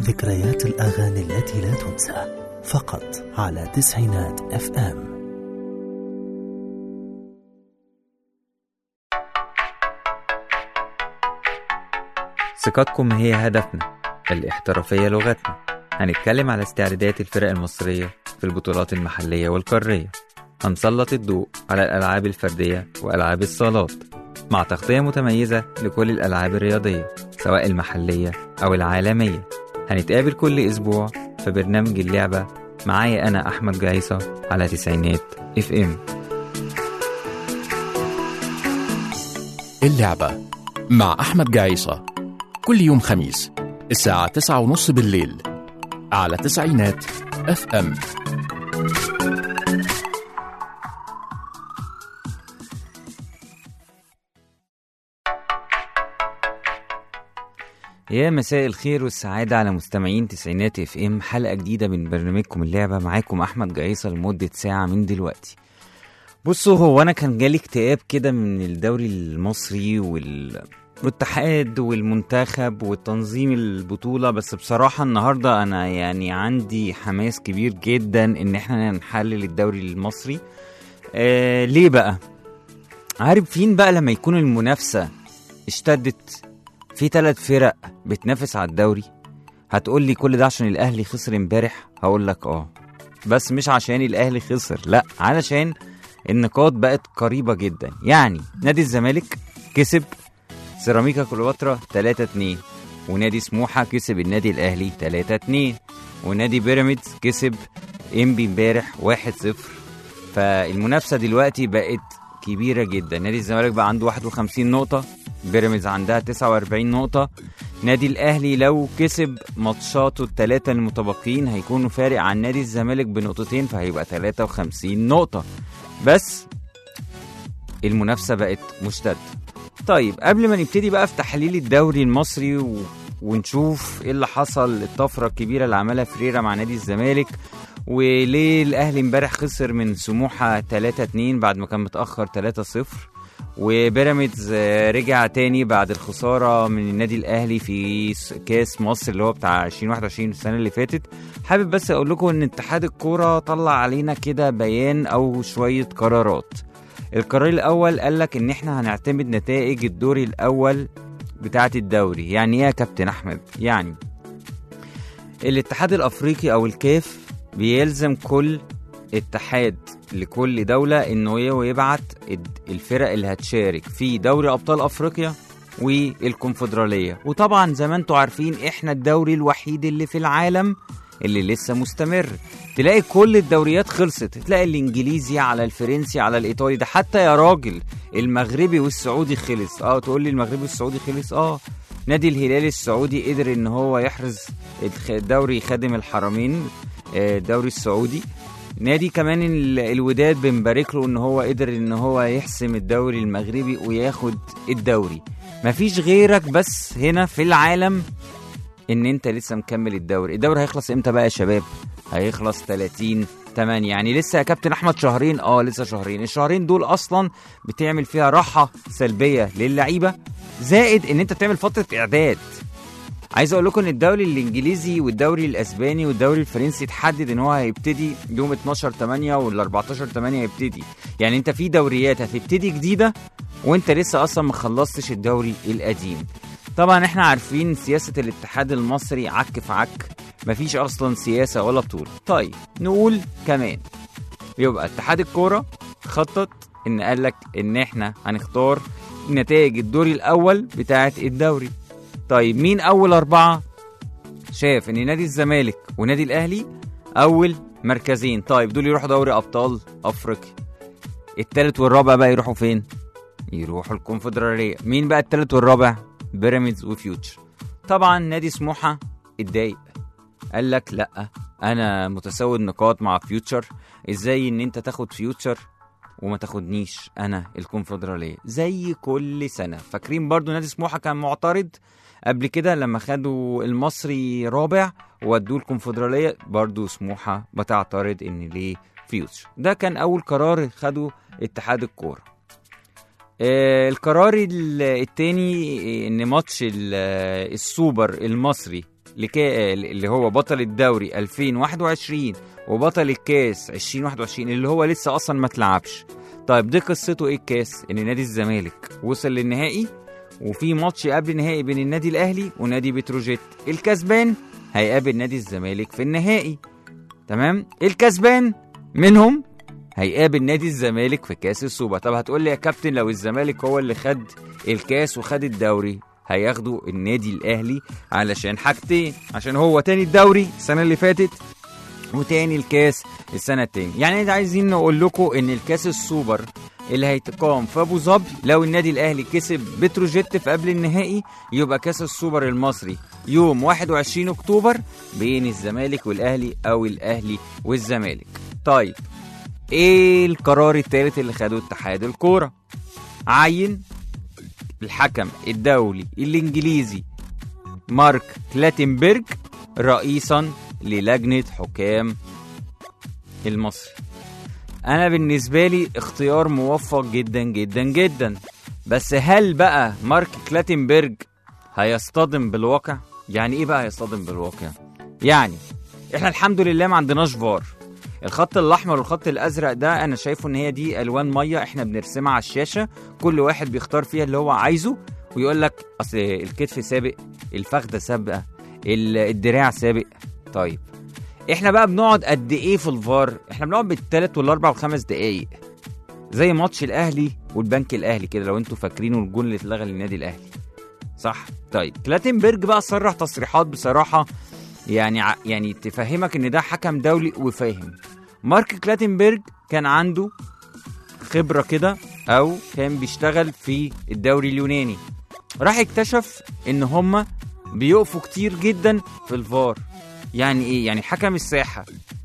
ذكريات الأغاني التي لا تنسى فقط على تسعينات اف ام ثقتكم هي هدفنا الاحترافية لغتنا هنتكلم على استعدادات الفرق المصرية في البطولات المحلية والقارية هنسلط الضوء على الألعاب الفردية وألعاب الصالات مع تغطية متميزة لكل الألعاب الرياضية سواء المحلية أو العالمية هنتقابل كل أسبوع في برنامج اللعبة معايا أنا أحمد جايصة على تسعينات اف ام اللعبة مع أحمد جعيصة كل يوم خميس الساعة تسعة ونص بالليل على تسعينات اف ام يا مساء الخير والسعادة على مستمعين تسعينات اف ام حلقة جديدة من برنامجكم اللعبة معاكم أحمد جعيصة لمدة ساعة من دلوقتي بصوا هو أنا كان جالي اكتئاب كده من الدوري المصري وال... والاتحاد والمنتخب وتنظيم البطولة بس بصراحة النهاردة أنا يعني عندي حماس كبير جدا إن احنا نحلل الدوري المصري آه ليه بقى؟ عارفين بقى لما يكون المنافسة اشتدت في ثلاث فرق بتنافس على الدوري هتقول لي كل ده عشان الاهلي خسر امبارح هقول لك اه بس مش عشان الاهلي خسر لا علشان النقاط بقت قريبه جدا يعني نادي الزمالك كسب سيراميكا كليوباترا 3 2 ونادي سموحه كسب النادي الاهلي 3 2 ونادي بيراميدز كسب انبي امبارح 1 0 فالمنافسه دلوقتي بقت كبيره جدا نادي الزمالك بقى عنده 51 نقطه بيراميدز عندها 49 نقطة نادي الأهلي لو كسب ماتشاته الثلاثة المتبقيين هيكونوا فارق عن نادي الزمالك بنقطتين فهيبقى 53 نقطة بس المنافسة بقت مشتدة طيب قبل ما نبتدي بقى في تحليل الدوري المصري و... ونشوف ايه اللي حصل الطفرة الكبيرة اللي عملها فريرة مع نادي الزمالك وليه الأهلي امبارح خسر من سموحة 3-2 بعد ما كان متأخر 3-0 وبيراميدز رجع تاني بعد الخسارة من النادي الأهلي في كاس مصر اللي هو بتاع 2021 السنة اللي فاتت حابب بس أقول لكم إن اتحاد الكورة طلع علينا كده بيان أو شوية قرارات القرار الأول قال لك إن إحنا هنعتمد نتائج الدور الأول بتاعة الدوري يعني إيه يا كابتن أحمد؟ يعني الاتحاد الأفريقي أو الكاف بيلزم كل اتحاد لكل دولة انه يبعت الفرق اللي هتشارك في دوري ابطال افريقيا والكونفدرالية وطبعا زي ما انتم عارفين احنا الدوري الوحيد اللي في العالم اللي لسه مستمر تلاقي كل الدوريات خلصت تلاقي الانجليزي على الفرنسي على الايطالي ده حتى يا راجل المغربي والسعودي خلص اه تقول لي المغربي والسعودي خلص اه نادي الهلال السعودي قدر ان هو يحرز الدوري خادم الحرمين الدوري السعودي نادي كمان الوداد بنبارك له ان هو قدر ان هو يحسم الدوري المغربي وياخد الدوري مفيش غيرك بس هنا في العالم ان انت لسه مكمل الدوري الدوري هيخلص امتى بقى يا شباب هيخلص 30 8 يعني لسه يا كابتن احمد شهرين اه لسه شهرين الشهرين دول اصلا بتعمل فيها راحه سلبيه للعيبه زائد ان انت بتعمل فتره اعداد عايز اقول لكم ان الدوري الانجليزي والدوري الاسباني والدوري الفرنسي اتحدد ان هو هيبتدي يوم 12 8 ولا 14 8 هيبتدي يعني انت في دوريات هتبتدي جديده وانت لسه اصلا ما خلصتش الدوري القديم طبعا احنا عارفين سياسه الاتحاد المصري عك في عك مفيش اصلا سياسه ولا بطوله طيب نقول كمان يبقى اتحاد الكوره خطط ان قال لك ان احنا هنختار نتائج الدور الاول بتاعه الدوري طيب مين اول اربعه شاف ان نادي الزمالك ونادي الاهلي اول مركزين طيب دول يروحوا دوري ابطال افريقيا التالت والرابع بقى يروحوا فين يروحوا الكونفدراليه مين بقى التالت والرابع بيراميدز وفيوتشر طبعا نادي سموحه اتضايق قال لك لا انا متساوي النقاط مع فيوتشر ازاي ان انت تاخد فيوتشر وما تاخدنيش انا الكونفدراليه زي كل سنه فاكرين برضو نادي سموحه كان معترض قبل كده لما خدوا المصري رابع ودوه الكونفدراليه برضو سموحه بتعترض ان ليه فيوتشر ده كان اول قرار خده اتحاد الكوره آه، القرار ال- التاني ان ماتش ال- السوبر المصري لكا... اللي هو بطل الدوري 2021 وبطل الكاس 2021 اللي هو لسه اصلا ما اتلعبش طيب دي قصته ايه الكاس ان نادي الزمالك وصل للنهائي وفي ماتش قبل النهائي بين النادي الاهلي ونادي بتروجيت الكسبان هيقابل نادي الزمالك في النهائي تمام الكسبان منهم هيقابل نادي الزمالك في كاس السوبر طب هتقول لي يا كابتن لو الزمالك هو اللي خد الكاس وخد الدوري هياخدوا النادي الاهلي علشان حاجتين عشان هو تاني الدوري السنه اللي فاتت وتاني الكاس السنه التاني يعني إحنا عايزين نقول لكم ان الكاس السوبر اللي هيتقام في ابو ظبي لو النادي الاهلي كسب بتروجيت في قبل النهائي يبقى كاس السوبر المصري يوم 21 اكتوبر بين الزمالك والاهلي او الاهلي والزمالك طيب ايه القرار الثالث اللي خده اتحاد الكوره عين الحكم الدولي الانجليزي مارك كلاتنبرج رئيسا للجنه حكام المصري انا بالنسبه لي اختيار موفق جدا جدا جدا بس هل بقى مارك كلاتنبرج هيصطدم بالواقع يعني ايه بقى هيصطدم بالواقع يعني احنا الحمد لله ما عندناش فار الخط الاحمر والخط الازرق ده انا شايفه ان هي دي الوان ميه احنا بنرسمها على الشاشه كل واحد بيختار فيها اللي هو عايزه ويقول لك اصل الكتف سابق الفخده سابقه ال- الدراع سابق طيب احنا بقى بنقعد قد ايه في الفار احنا بنقعد بالثلاث والاربع والخمس دقايق زي ماتش الاهلي والبنك الاهلي كده لو انتوا فاكرينه الجون اللي اتلغى للنادي الاهلي صح طيب كلاتنبرج بقى صرح تصريحات بصراحه يعني ع- يعني تفهمك ان ده حكم دولي وفاهم مارك كلاتنبرج كان عنده خبره كده او كان بيشتغل في الدوري اليوناني راح اكتشف ان هما بيقفوا كتير جدا في الفار يعني ايه يعني حكم الساحه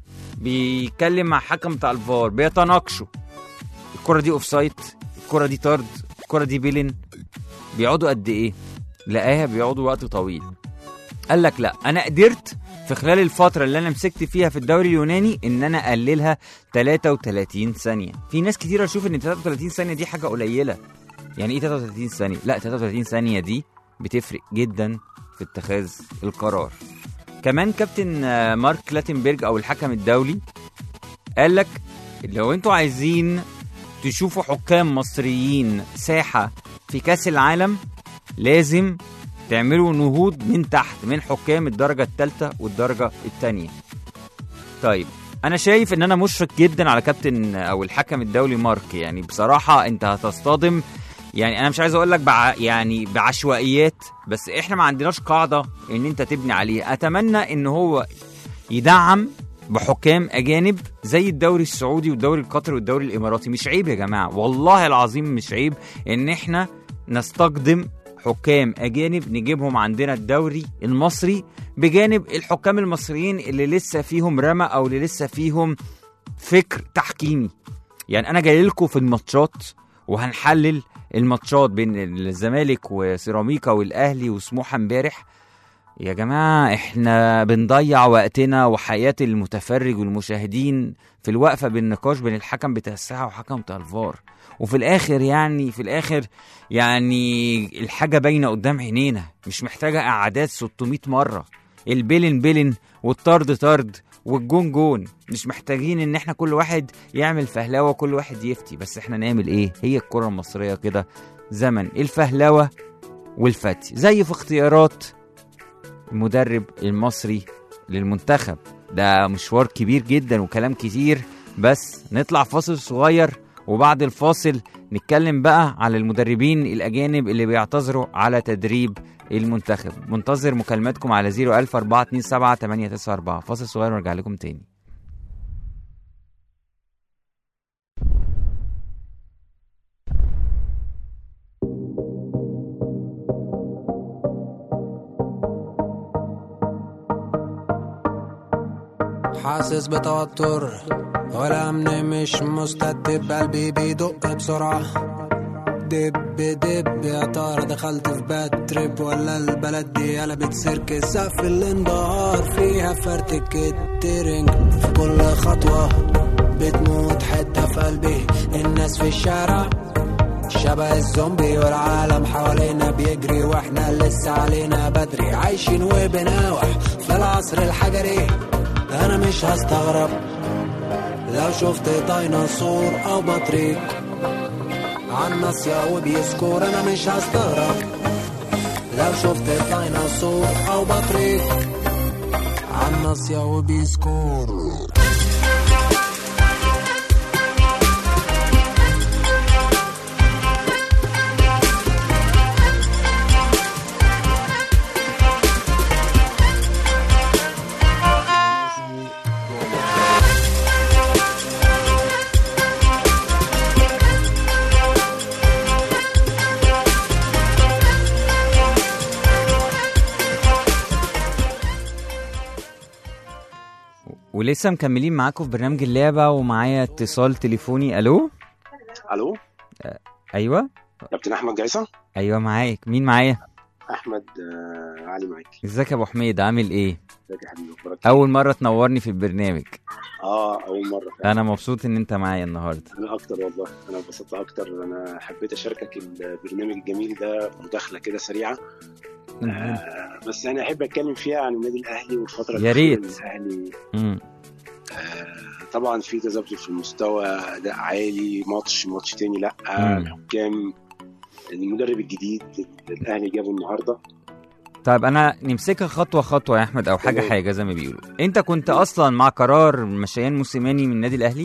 بيتكلم مع حكم بتاع الفار بيتناقشوا الكره دي اوف سايت الكره دي طرد الكره دي بيلن بيقعدوا قد ايه لقاها بيقعدوا وقت طويل قال لك لا انا قدرت في خلال الفتره اللي انا مسكت فيها في الدوري اليوناني ان انا اقللها 33 ثانيه في ناس كتير تشوف ان 33 ثانيه دي حاجه قليله يعني ايه 33 ثانيه لا 33 ثانيه دي بتفرق جدا في اتخاذ القرار كمان كابتن آه، مارك كلاتنبرج او الحكم الدولي قال لك لو انتوا عايزين تشوفوا حكام مصريين ساحه في كاس العالم لازم تعملوا نهوض من تحت من حكام الدرجه الثالثه والدرجه الثانيه طيب انا شايف ان انا مشفق جدا على كابتن او الحكم الدولي مارك يعني بصراحه انت هتصطدم يعني انا مش عايز اقول لك بع... يعني بعشوائيات بس احنا ما عندناش قاعده ان انت تبني عليها اتمنى ان هو يدعم بحكام اجانب زي الدوري السعودي والدوري القطري والدوري الاماراتي مش عيب يا جماعه والله العظيم مش عيب ان احنا نستقدم حكام اجانب نجيبهم عندنا الدوري المصري بجانب الحكام المصريين اللي لسه فيهم رمى او اللي لسه فيهم فكر تحكيمي يعني انا جاي لكم في الماتشات وهنحلل الماتشات بين الزمالك وسيراميكا والاهلي وسموحه امبارح يا جماعه احنا بنضيع وقتنا وحياه المتفرج والمشاهدين في الوقفه بالنقاش بين الحكم بتاع الساحه وحكم بتاع الفار وفي الاخر يعني في الاخر يعني الحاجه باينه قدام عينينا مش محتاجه قعدات 600 مره البلن بلن والطرد طرد والجون جون مش محتاجين ان احنا كل واحد يعمل فهلوه وكل واحد يفتي بس احنا نعمل ايه هي الكره المصريه كده زمن الفهلوه والفتي زي في اختيارات المدرب المصري للمنتخب ده مشوار كبير جدا وكلام كتير بس نطلع فاصل صغير وبعد الفاصل نتكلم بقى على المدربين الأجانب اللي بيعتذروا على تدريب المنتخب منتظر مكالماتكم على 01000 427 894 فاصل صغير ونرجع لكم تاني حاسس بتوتر والأمن مش مستتب قلبي بيدق بسرعة دب دب يا ترى دخلت في باد تريب ولا البلد دي قلبت سيرك سقف الانبهار فيها فرتك الترنج في كل خطوة بتموت حتة في قلبي الناس في الشارع شبه الزومبي والعالم حوالينا بيجري واحنا لسه علينا بدري عايشين وبناوح في العصر الحجري انا مش هستغرب لو شفت ديناصور او بطريق عالناصية وبيسكور انا مش هستغرب لو شفت ديناصور او بطريق عالناصية وبيسكور ولسه مكملين معاكم في برنامج اللعبة ومعايا اتصال تليفوني الو الو ايوه كابتن احمد جايصه ايوه معاك مين معايا احمد آه علي معاك ازيك يا ابو حميد عامل ايه ازيك يا حبيبي اخبارك إيه؟ اول مرة تنورني في البرنامج اه اول مره فعلا. انا مبسوط ان انت معايا النهارده انا اكتر والله انا انبسطت اكتر انا حبيت اشاركك البرنامج الجميل ده مداخله كده سريعه آه بس انا احب اتكلم فيها عن النادي الاهلي والفتره يا الأخيرة ريت. الاهلي مم. آه طبعا في تذبذب في المستوى اداء عالي ماتش ماتش تاني لا مم. الحكام المدرب الجديد اللي الاهلي جابه النهارده طيب انا نمسكها خطوه خطوه يا احمد او حاجه تمام. حاجه زي ما بيقولوا انت كنت اصلا مع قرار مشيان موسيماني من النادي الاهلي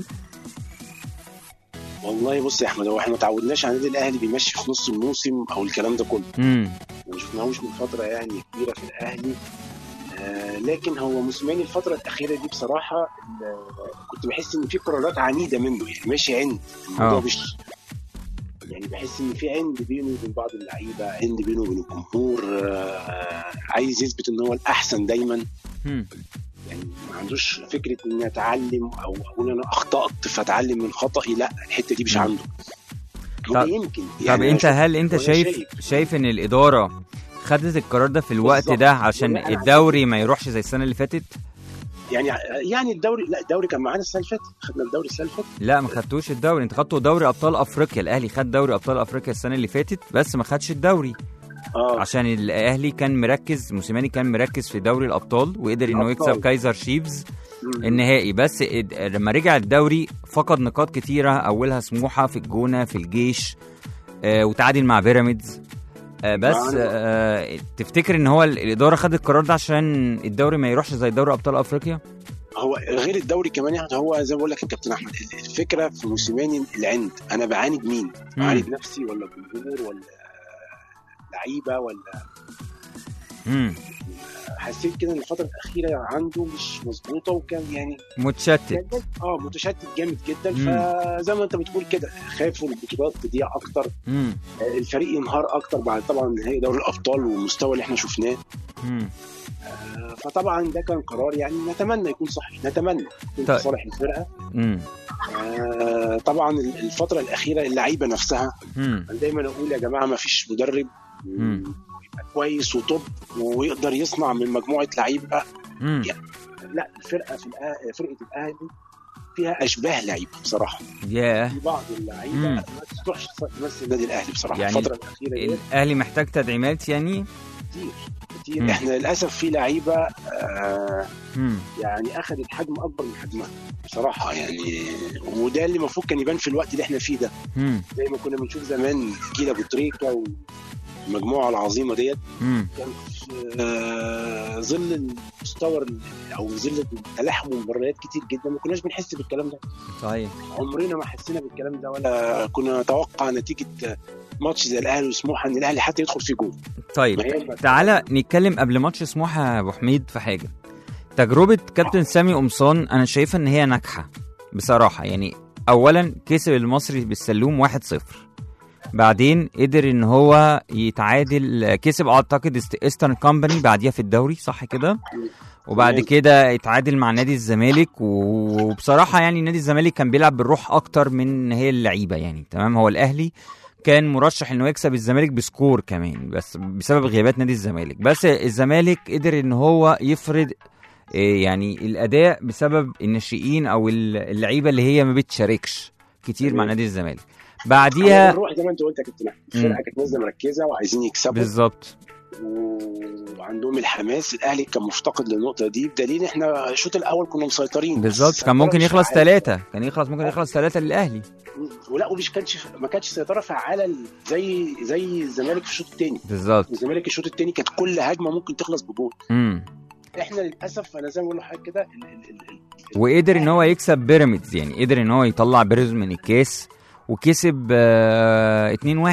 والله بص يا احمد هو احنا ما تعودناش على النادي الاهلي بيمشي في نص الموسم او الكلام ده كله امم وما شفناهوش من فتره يعني كبيره في الاهلي آه لكن هو موسيماني الفتره الاخيره دي بصراحه ال- كنت بحس ان في قرارات عنيده منه يعني ماشي عند الموضوع آه. مش يعني بحس ان في عند بينه وبين بعض اللعيبه عند بينه وبين الجمهور آه عايز يثبت ان هو الاحسن دايما مم. يعني ما عندوش فكره ان اتعلم او اقول انا اخطات فاتعلم من خطئي لا الحته دي مش مم. عنده طب- هو يمكن طب انت أنا هل انت وأنا شايف شايف. شايف ان الاداره خدت القرار ده في الوقت بالظبط. ده عشان والله أنا الدوري ما يروحش زي السنه اللي فاتت يعني يعني الدوري لا الدوري كان معانا السنه اللي فاتت خدنا الدوري السنه اللي فاتت لا ما خدتوش الدوري انت خدتوا دوري ابطال افريقيا الاهلي خد دوري ابطال افريقيا السنه اللي فاتت بس ما خدش الدوري اه عشان الاهلي كان مركز موسيماني كان مركز في دوري الابطال وقدر انه الأبطال. يكسب كايزر شيفز مم. النهائي بس اد- لما رجع الدوري فقد نقاط كتيره اولها سموحه في الجونه في الجيش آه وتعادل مع بيراميدز آه بس معانا. آه تفتكر ان هو ال- الاداره خدت القرار ده عشان الدوري ما يروحش زي دوري ابطال افريقيا هو غير الدوري كمان يعني هو زي ما بقول لك يا كابتن احمد الفكره في موسيماني العند انا بعاند مين؟ بعاند نفسي ولا الجمهور ولا لعيبه ولا امم حسيت كده ان الفتره الاخيره عنده مش مظبوطه وكان يعني متشتت كان اه متشتت جامد جدا مم. فزي ما انت بتقول كده خافوا البطولات تضيع اكتر امم آه، الفريق ينهار اكتر بعد طبعا نهائي دوري الابطال والمستوى اللي احنا شفناه امم آه، فطبعا ده كان قرار يعني نتمنى يكون صحيح نتمنى يكون طيب. في صالح الفرقه امم آه، طبعا الفتره الاخيره اللعيبه نفسها امم انا دايما اقول يا جماعه ما فيش مدرب مم. يبقى كويس وطب ويقدر يصنع من مجموعه لعيبه امم لا الفرقه في الأه... فرقه الاهلي فيها اشباه لعيبه بصراحه ياه في بعض اللعيبه مم. ما تروحش تمثل النادي الاهلي بصراحه يعني الفتره الاخيره دي الاهلي محتاج تدعيمات يعني كتير كتير مم. احنا للاسف في لعيبه آه امم يعني اخذت حجم اكبر من حجمها بصراحه يعني وده اللي المفروض كان يبان في الوقت اللي احنا فيه ده امم زي ما كنا بنشوف زمان جيل ابو تريكه والمجموعه العظيمه ديت امم كان في آه، ظل المستوى ال- او ظل تلاحم مباريات كتير جدا ما كناش بنحس بالكلام ده صحيح عمرنا ما حسينا بالكلام ده ولا كنا نتوقع نتيجه ماتش زي الاهلي وسموحه ان الاهلي حتى يدخل في جول طيب ما هي تعالى نتكلم قبل ماتش سموحه يا ابو حميد في حاجه تجربه كابتن سامي قمصان انا شايفها ان هي ناجحه بصراحه يعني اولا كسب المصري بالسلوم 1-0 بعدين قدر ان هو يتعادل كسب اعتقد است- ايسترن كومباني بعديها في الدوري صح كده وبعد تمام. كده اتعادل مع نادي الزمالك و- وبصراحه يعني نادي الزمالك كان بيلعب بالروح اكتر من هي اللعيبه يعني تمام هو الاهلي كان مرشح انه يكسب الزمالك بسكور كمان بس بسبب غيابات نادي الزمالك بس الزمالك قدر ان هو يفرض إيه يعني الاداء بسبب الناشئين او اللعيبه اللي هي ما بتشاركش كتير مع تمام. نادي الزمالك بعديها الروح زي ما انت قلت يا كابتن احمد مم. الفرقه كانت نازله مركزه وعايزين يكسبوا بالظبط وعندهم الحماس الاهلي كان مفتقد للنقطه دي بدليل احنا الشوط الاول كنا مسيطرين بالظبط بس كان ممكن السيطرة يخلص مش فعالة. ثلاثة كان يخلص ممكن يخلص ثلاثة للأهلي ولا ومش كانش ما كانتش سيطره فعاله زي زي الزمالك في الشوط الثاني بالظبط الزمالك الشوط الثاني كانت كل هجمه ممكن تخلص بجول امم احنا للاسف انا زي ما بقول لحضرتك كده ال- ال- ال- ال- وقدر ان هو يكسب بيراميدز يعني قدر ان هو يطلع بيراميدز من الكاس وكسب آه 2-1 ما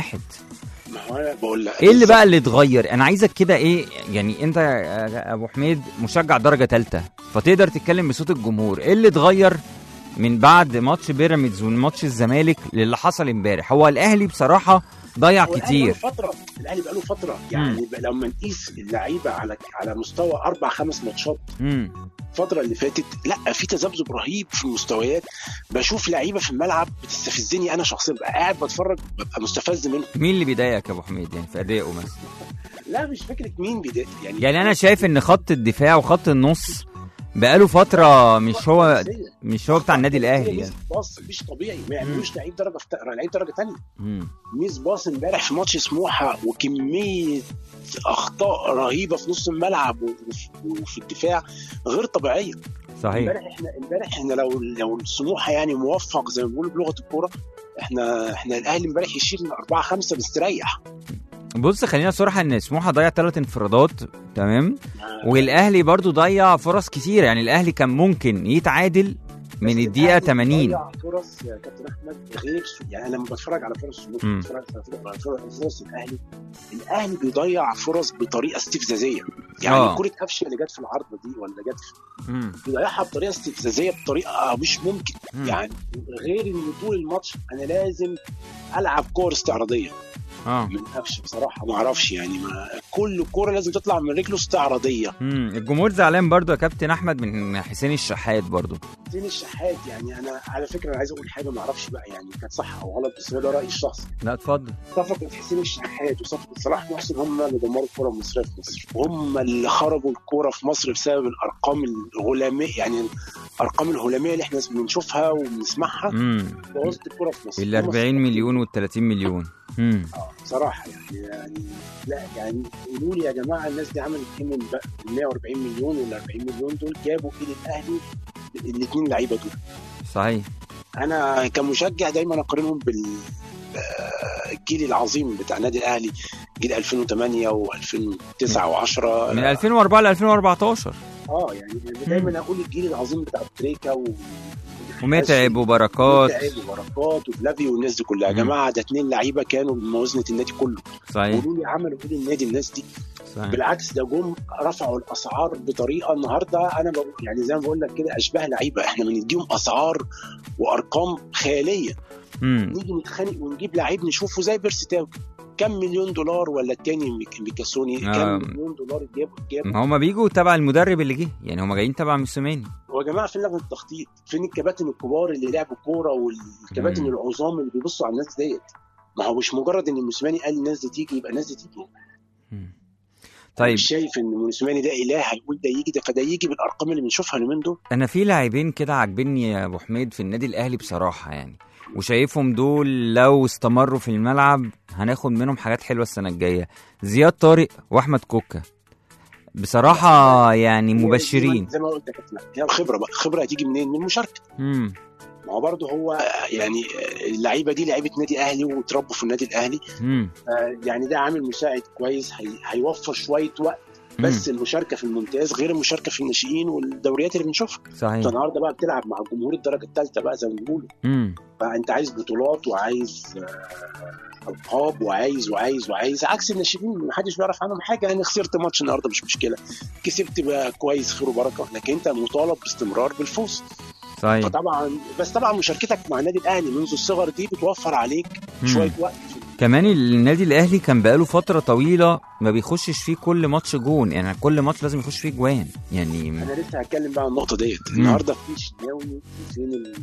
هو انا بقول لك ايه اللي بقى اللي اتغير انا عايزك كده ايه يعني انت يا ابو حميد مشجع درجه ثالثه فتقدر تتكلم بصوت الجمهور ايه اللي اتغير من بعد ماتش بيراميدز وماتش الزمالك للي حصل امبارح هو الاهلي بصراحه ضيع هو الأهلي كتير بقاله فتره الاهلي بقاله فتره يعني بقى لما نقيس اللعيبه على على مستوى اربع خمس ماتشات امم الفتره اللي فاتت لا في تذبذب رهيب في المستويات بشوف لعيبه في الملعب بتستفزني انا شخصيا ببقى قاعد بتفرج ببقى مستفز منهم مين اللي بيضايقك يا ابو حميد يعني في ادائه مثلا لا مش فكره مين بدايه يعني يعني انا شايف ان خط الدفاع وخط النص بقاله فتره مش هو مش هو بتاع النادي الاهلي يعني باص مش طبيعي ما يعملوش لعيب درجه في لعيب درجه ثانيه مم. ميس باص امبارح في ماتش سموحه وكميه اخطاء رهيبه في نص الملعب وفي- وفي الدفاع غير طبيعيه صحيح امبارح احنا امبارح احنا لو لو سموحه يعني موفق زي ما بيقولوا بلغه الكوره احنا احنا الاهلي امبارح يشيل 4 5 مستريح بص خلينا صراحه ان سموحه ضيع ثلاث انفرادات تمام والاهلي برضو ضيع فرص كتير يعني الاهلي كان ممكن يتعادل من بس الدقيقه الأهلي 80 ضيع فرص يا كابتن احمد غير يعني انا لما بتفرج على فرص سموحه مم. بتفرج على فرص- على فرص فرص الاهلي الاهلي بيضيع فرص بطريقه استفزازيه يعني آه. كره قفشه اللي جت في العارضه دي ولا جت في مم. بيضيعها بطريقه استفزازيه بطريقه مش ممكن مم. يعني غير ان طول الماتش انا لازم العب كور استعراضيه اه من قفشه بصراحه ما اعرفش يعني ما كل كوره لازم تطلع من رجله استعراضيه مم. الجمهور زعلان برضو يا كابتن احمد من حسين الشحات برضو زين الشحات يعني انا على فكره انا عايز اقول حاجه ما اعرفش بقى يعني كانت صح او غلط بس هو ده رايي الشخصي لا اتفضل صفقه حسين الشحات وصفقه صلاح محسن هم اللي دمروا الكره المصريه في مصر وهم اللي خرجوا الكوره في مصر بسبب الارقام الهلاميه يعني الارقام الهلاميه اللي احنا بنشوفها وبنسمعها امم بوظت الكوره في مصر ال هم 40 مليون وال 30 مليون امم اه بصراحه يعني يعني لا يعني قولوا لي يا جماعه الناس دي عملت ايه من بقى ال 140 مليون ولا 40 مليون دول جابوا ايه للاهلي الاثنين لعيبه دول صحيح انا كمشجع دايما اقارنهم بال آه، الجيل العظيم بتاع النادي الاهلي جيل 2008 و2009 و10 من 2004 ل 2014 اه يعني دايما اقول الجيل العظيم بتاع تريكا و ومتعب وبركات متعب وبركات وفلافي والناس دي كلها يا مم. جماعه ده اتنين لعيبه كانوا بموازنه النادي كله صحيح قولوا لي عملوا ايه للنادي الناس دي صحيح بالعكس ده جم رفعوا الاسعار بطريقه النهارده انا بقول يعني زي ما بقول لك كده اشباه لعيبه احنا بنديهم اسعار وارقام خياليه امم نيجي نتخانق ونجيب لعيب نشوفه زي بيرستاو كم مليون دولار ولا التاني ميك- ميكاسوني آه. كم مليون دولار جابوا جابوا ما هما بيجوا تبع المدرب اللي جه يعني هما جايين تبع موسيماني هو يا جماعه فين لجنه التخطيط؟ فين الكباتن الكبار اللي لعبوا كوره والكباتن مم. العظام اللي بيبصوا على الناس ديت؟ ما هو مش مجرد ان موسيماني قال الناس دي تيجي يبقى الناس دي تيجي مم. طيب مش شايف ان موسيماني ده اله هيقول ده يجي ده فده يجي بالارقام اللي بنشوفها اليومين دول انا في لاعبين كده عاجبني يا ابو حميد في النادي الاهلي بصراحه يعني وشايفهم دول لو استمروا في الملعب هناخد منهم حاجات حلوه السنه الجايه زياد طارق واحمد كوكا بصراحه يعني مبشرين زي ما قلت يا كابتن هي الخبره بقى الخبره هتيجي منين؟ من المشاركه امم ما هو برضه هو يعني اللعيبه دي لعيبه نادي اهلي وتربوا في النادي الاهلي امم آه، يعني ده عامل مساعد كويس هي- هيوفر شويه وقت بس المشاركه في الممتاز غير المشاركه في الناشئين والدوريات اللي بنشوفها انت صحيح النهارده بقى بتلعب مع جمهور الدرجه الثالثه بقى زي ما بيقولوا امم فانت عايز بطولات وعايز آه، القاب وعايز وعايز وعايز عكس الناشئين ما حدش بيعرف عنهم حاجه يعني خسرت ماتش النهارده مش مشكله كسبت بقى كويس خير وبركه لكن انت مطالب باستمرار بالفوز صحيح فطبعا بس طبعا مشاركتك مع النادي الاهلي منذ الصغر دي بتوفر عليك مم. شويه وقت في كمان النادي الاهلي كان بقاله فتره طويله ما بيخشش فيه كل ماتش جون يعني كل ماتش لازم يخش فيه جوان يعني انا لسه هتكلم بقى عن النقطه ديت مم. النهارده في شناوي فين ال...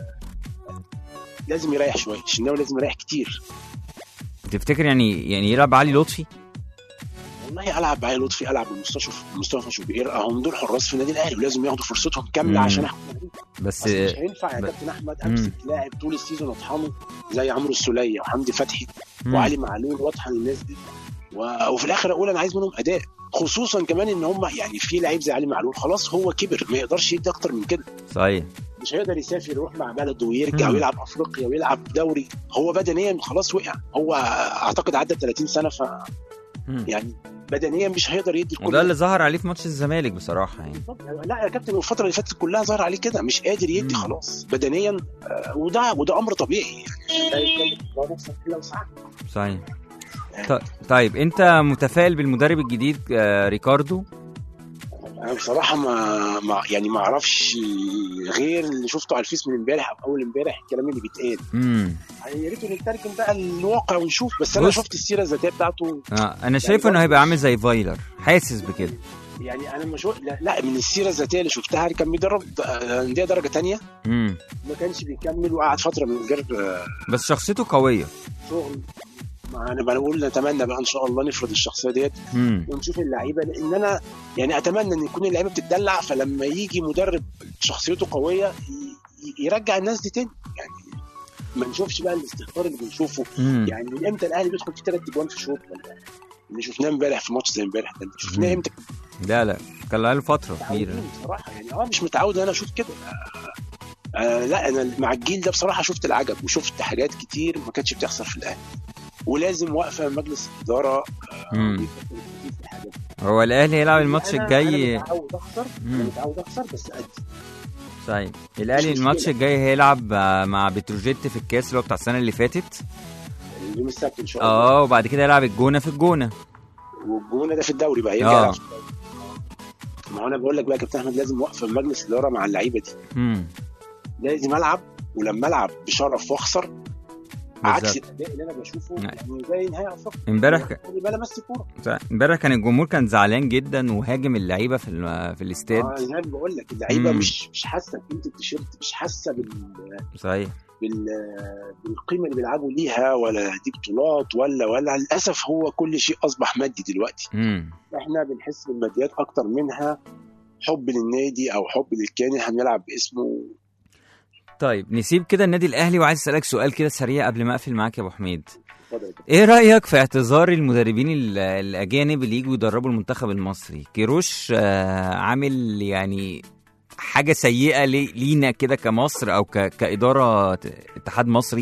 لازم يريح شويه الشناوي لازم يريح كتير تفتكر يعني يعني يلعب علي لطفي والله العب بعلي لطفي العب بمصطفى مصطفى شوبير هم دول حراس في النادي الاهلي ولازم ياخدوا فرصتهم كامله مم. عشان احكم عليهم. بس بس مش هينفع يا ب- كابتن احمد مم. امسك لاعب طول السيزون اطحنه زي عمرو السوليه وحمدي فتحي مم. وعلي معلول واطحن الناس دي و... وفي الاخر اقول انا عايز منهم اداء خصوصا كمان ان هم يعني في لعيب زي علي معلول خلاص هو كبر ما يقدرش يدي اكتر من كده صحيح مش هيقدر يسافر يروح مع بلده ويرجع مم. ويلعب افريقيا ويلعب دوري هو بدنيا خلاص وقع هو اعتقد عدى 30 سنه ف مم. يعني بدنيا مش هيقدر يدي الكل وده اللي ظهر عليه في ماتش الزمالك بصراحه يعني لا يا كابتن الفتره اللي فاتت كلها ظهر عليه كده مش قادر يدي مم. خلاص بدنيا آه، وده وده امر طبيعي يعني ده يتكلم هو نفسك كده وساعات. صحيح ط- طيب انت متفائل بالمدرب الجديد آه، ريكاردو انا بصراحه ما, ما يعني ما اعرفش غير اللي شفته على الفيس من امبارح او اول امبارح الكلام اللي بيتقال امم يعني يا ريت نترجم بقى الواقع ونشوف بس انا بص. شفت السيره الذاتيه بتاعته آه انا شايفه انه هيبقى عامل زي فايلر حاسس بكده يعني انا مش لا, لا من السيره الذاتيه اللي شفتها كان بيدرب آه، انديه درجه تانية امم ما كانش بيكمل وقعد فتره من غير آه، بس شخصيته قويه شغل ما انا بقول نتمنى بقى ان شاء الله نفرض الشخصيه ديت امم ونشوف اللعيبه لان انا يعني اتمنى ان يكون اللعيبه بتتدلع فلما يجي مدرب شخصيته قويه ي- ي- يرجع الناس دي تاني يعني ما نشوفش بقى الاستهتار اللي بنشوفه امم يعني من امتى الاهلي بيدخل في ثلاث اجوان في شوط ولا اللي شفناه امبارح في ماتش زي امبارح ده شفناه مم. امتى لا لا كان له فتره كبيره متعودين بصراحه يعني اه مش متعود ان انا اشوف كده آه آه لا انا مع الجيل ده بصراحه شفت العجب وشفت حاجات كتير ما كانتش بتحصل في الاهلي ولازم واقفه مجلس الاداره امم يفكر كتير في الحاجات دي. هو الاهلي هيلعب الماتش أنا- الجاي انا متعود اخسر مم. انا متعود اخسر بس ادي صحيح الاهلي مش الماتش مشكلة. الجاي هيلعب آه، مع بتروجيت في الكاس اللي هو بتاع السنه اللي فاتت يوم السبت ان شاء الله اه وبعد كده هيلعب الجونه في الجونه والجونه ده في الدوري بقى يرجع آه. يلعب في الدوري. ما هو انا بقول لك بقى يا كابتن احمد لازم واقفه مجلس الاداره مع اللعيبه دي امم لازم العب ولما العب بشرف واخسر عكس بالظبط. الاداء اللي انا بشوفه نعم. يعني زي نهائي افريقيا امبارح ك- يعني بلا مس كوره صح. امبارح كان الجمهور كان زعلان جدا وهاجم اللعيبه في الم- في الاستاد اه يعني بقول لك اللعيبه مم. مش مش حاسه بقيمه التيشيرت مش حاسه بال... صحيح بال... بالقيمه اللي بيلعبوا ليها ولا دي بطولات ولا ولا للاسف هو كل شيء اصبح مادي دلوقتي امم احنا بنحس بالماديات اكتر منها حب للنادي او حب للكيان احنا بنلعب باسمه طيب نسيب كده النادي الاهلي وعايز اسالك سؤال كده سريع قبل ما اقفل معاك يا ابو حميد اتفضل يا كابتن. ايه رايك في اعتذار المدربين ال- الاجانب اللي يجوا يدربوا المنتخب المصري كيروش آه، عامل يعني حاجه سيئه لي- لينا كده كمصر او ك- كاداره ت- اتحاد مصري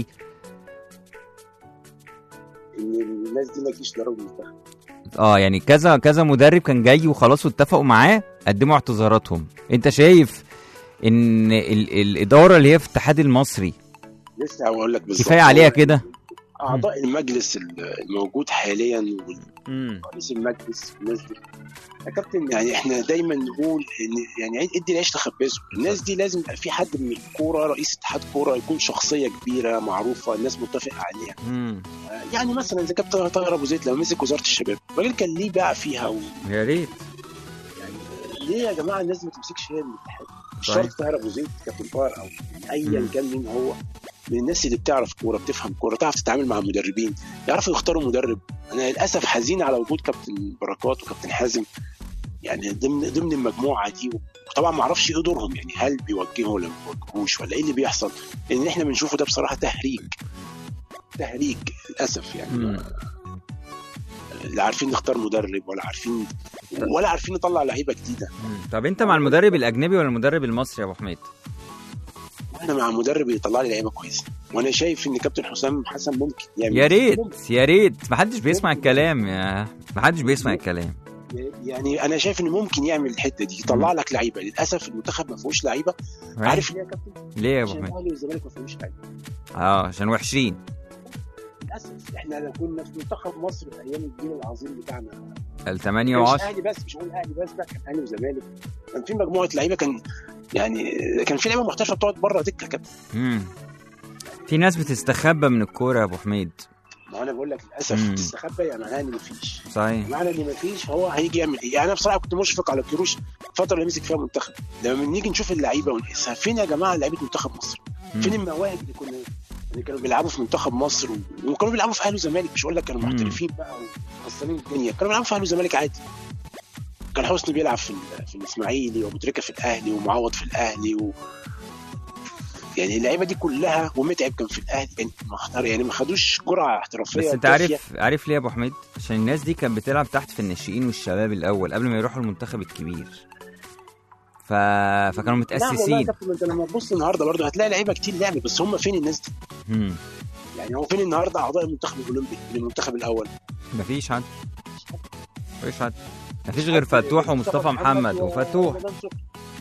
ان الناس دي ما تجيش تدرب المنتخب اه يعني كذا كذا مدرب كان جاي وخلاص واتفقوا معاه قدموا اعتذاراتهم انت شايف ان ال الاداره اللي هي في الاتحاد المصري لسه هقول لك بالظبط كفايه عليها هو كده اعضاء المجلس الموجود حاليا امم ورئيس المجلس والناس دي يا كابتن يعني احنا دايما نقول ان يعني ادي العيش تخبزه الناس دي لازم يبقى في حد من الكوره رئيس اتحاد كوره يكون شخصيه كبيره معروفه الناس متفقه عليها امم آه، يعني مثلا زي كابتن طاهر ابو زيد لما مسك وزاره الشباب الراجل كان ليه باع فيها و... يا ريت يعني ليه يا جماعه الناس ما تمسكش هي الاتحاد مش صحيح. شرط طاهر ابو زيد كابتن طاهر او ايا مم. كان مين هو من الناس اللي بتعرف كوره بتفهم كوره تعرف تتعامل مع المدربين يعرفوا يختاروا مدرب انا للاسف حزين على وجود كابتن بركات وكابتن حازم يعني ضمن ضمن المجموعه دي وطبعا ما اعرفش ايه دورهم يعني هل بيوجهوا ولا ما بيوجهوش ولا ايه اللي بيحصل لان اللي احنا بنشوفه ده بصراحه تهريج تهريج للاسف يعني مم. لا عارفين نختار مدرب ولا عارفين ولا عارفين نطلع لعيبه جديده مم. طب انت مع المدرب الاجنبي ولا المدرب المصري يا ابو حميد انا مع مدرب يطلع لي لعيبه كويسه وانا شايف ان كابتن حسام حسن ممكن يعمل يا ريت ممكن. يا ريت محدش بيسمع الكلام يا محدش بيسمع الكلام يعني انا شايف انه ممكن يعمل الحته دي يطلع لك لعيبه للاسف المنتخب ما فيهوش لعيبه عارف ليه يا كابتن؟ ليه يا ابو عشان حميد الاهلي والزمالك ما فيهوش لعيبه اه عشان وحشين للاسف احنا لو كنا في منتخب مصر في ايام الجيل العظيم بتاعنا الثمانية مش وعشر اهلي بس مش هقول اهلي بس لا كان اهلي وزمالك كان في مجموعه لعيبه كان يعني كان في لعيبه محترفه بتقعد بره دكه يا كابتن مم. في ناس بتستخبى من الكورة يا ابو حميد ما انا بقول لك للاسف مم. تستخبى يعني معناها ان مفيش صحيح معنى ان مفيش هو هيجي يعمل ايه؟ يعني انا بصراحه كنت مشفق على كيروش الفتره اللي مسك فيها المنتخب لما نيجي نشوف اللعيبه ونقيسها فين يا جماعه لعيبه منتخب مصر؟ مم. فين المواهب اللي كنا اللي كانوا بيلعبوا في منتخب مصر و... وكانوا بيلعبوا في اهلي وزمالك مش هقول لك كانوا مم. محترفين بقى مكسرين الدنيا كانوا بيلعبوا في اهلي والزمالك عادي كان حسني بيلعب في ال- في الاسماعيلي وابو تريكه في الاهلي ومعوض في الاهلي و... يعني اللعيبه دي كلها ومتعب كان في الاهلي يعني ما اختار يعني ما خدوش جرعه احترافيه بس انت كافية. عارف عارف ليه يا ابو حميد عشان الناس دي كانت بتلعب تحت في الناشئين والشباب الاول قبل ما يروحوا المنتخب الكبير ف... فكانوا لا والله يا متاسسين كابتن انت لما تبص النهارده برضه هتلاقي لعيبه كتير لعبت بس هم فين الناس دي؟ مم. يعني هو فين النهارده اعضاء المنتخب الاولمبي للمنتخب الاول؟ مفيش حد مفيش حد مفيش غير فتوح ومصطفى محمد وفتوح ورمضان صبحي.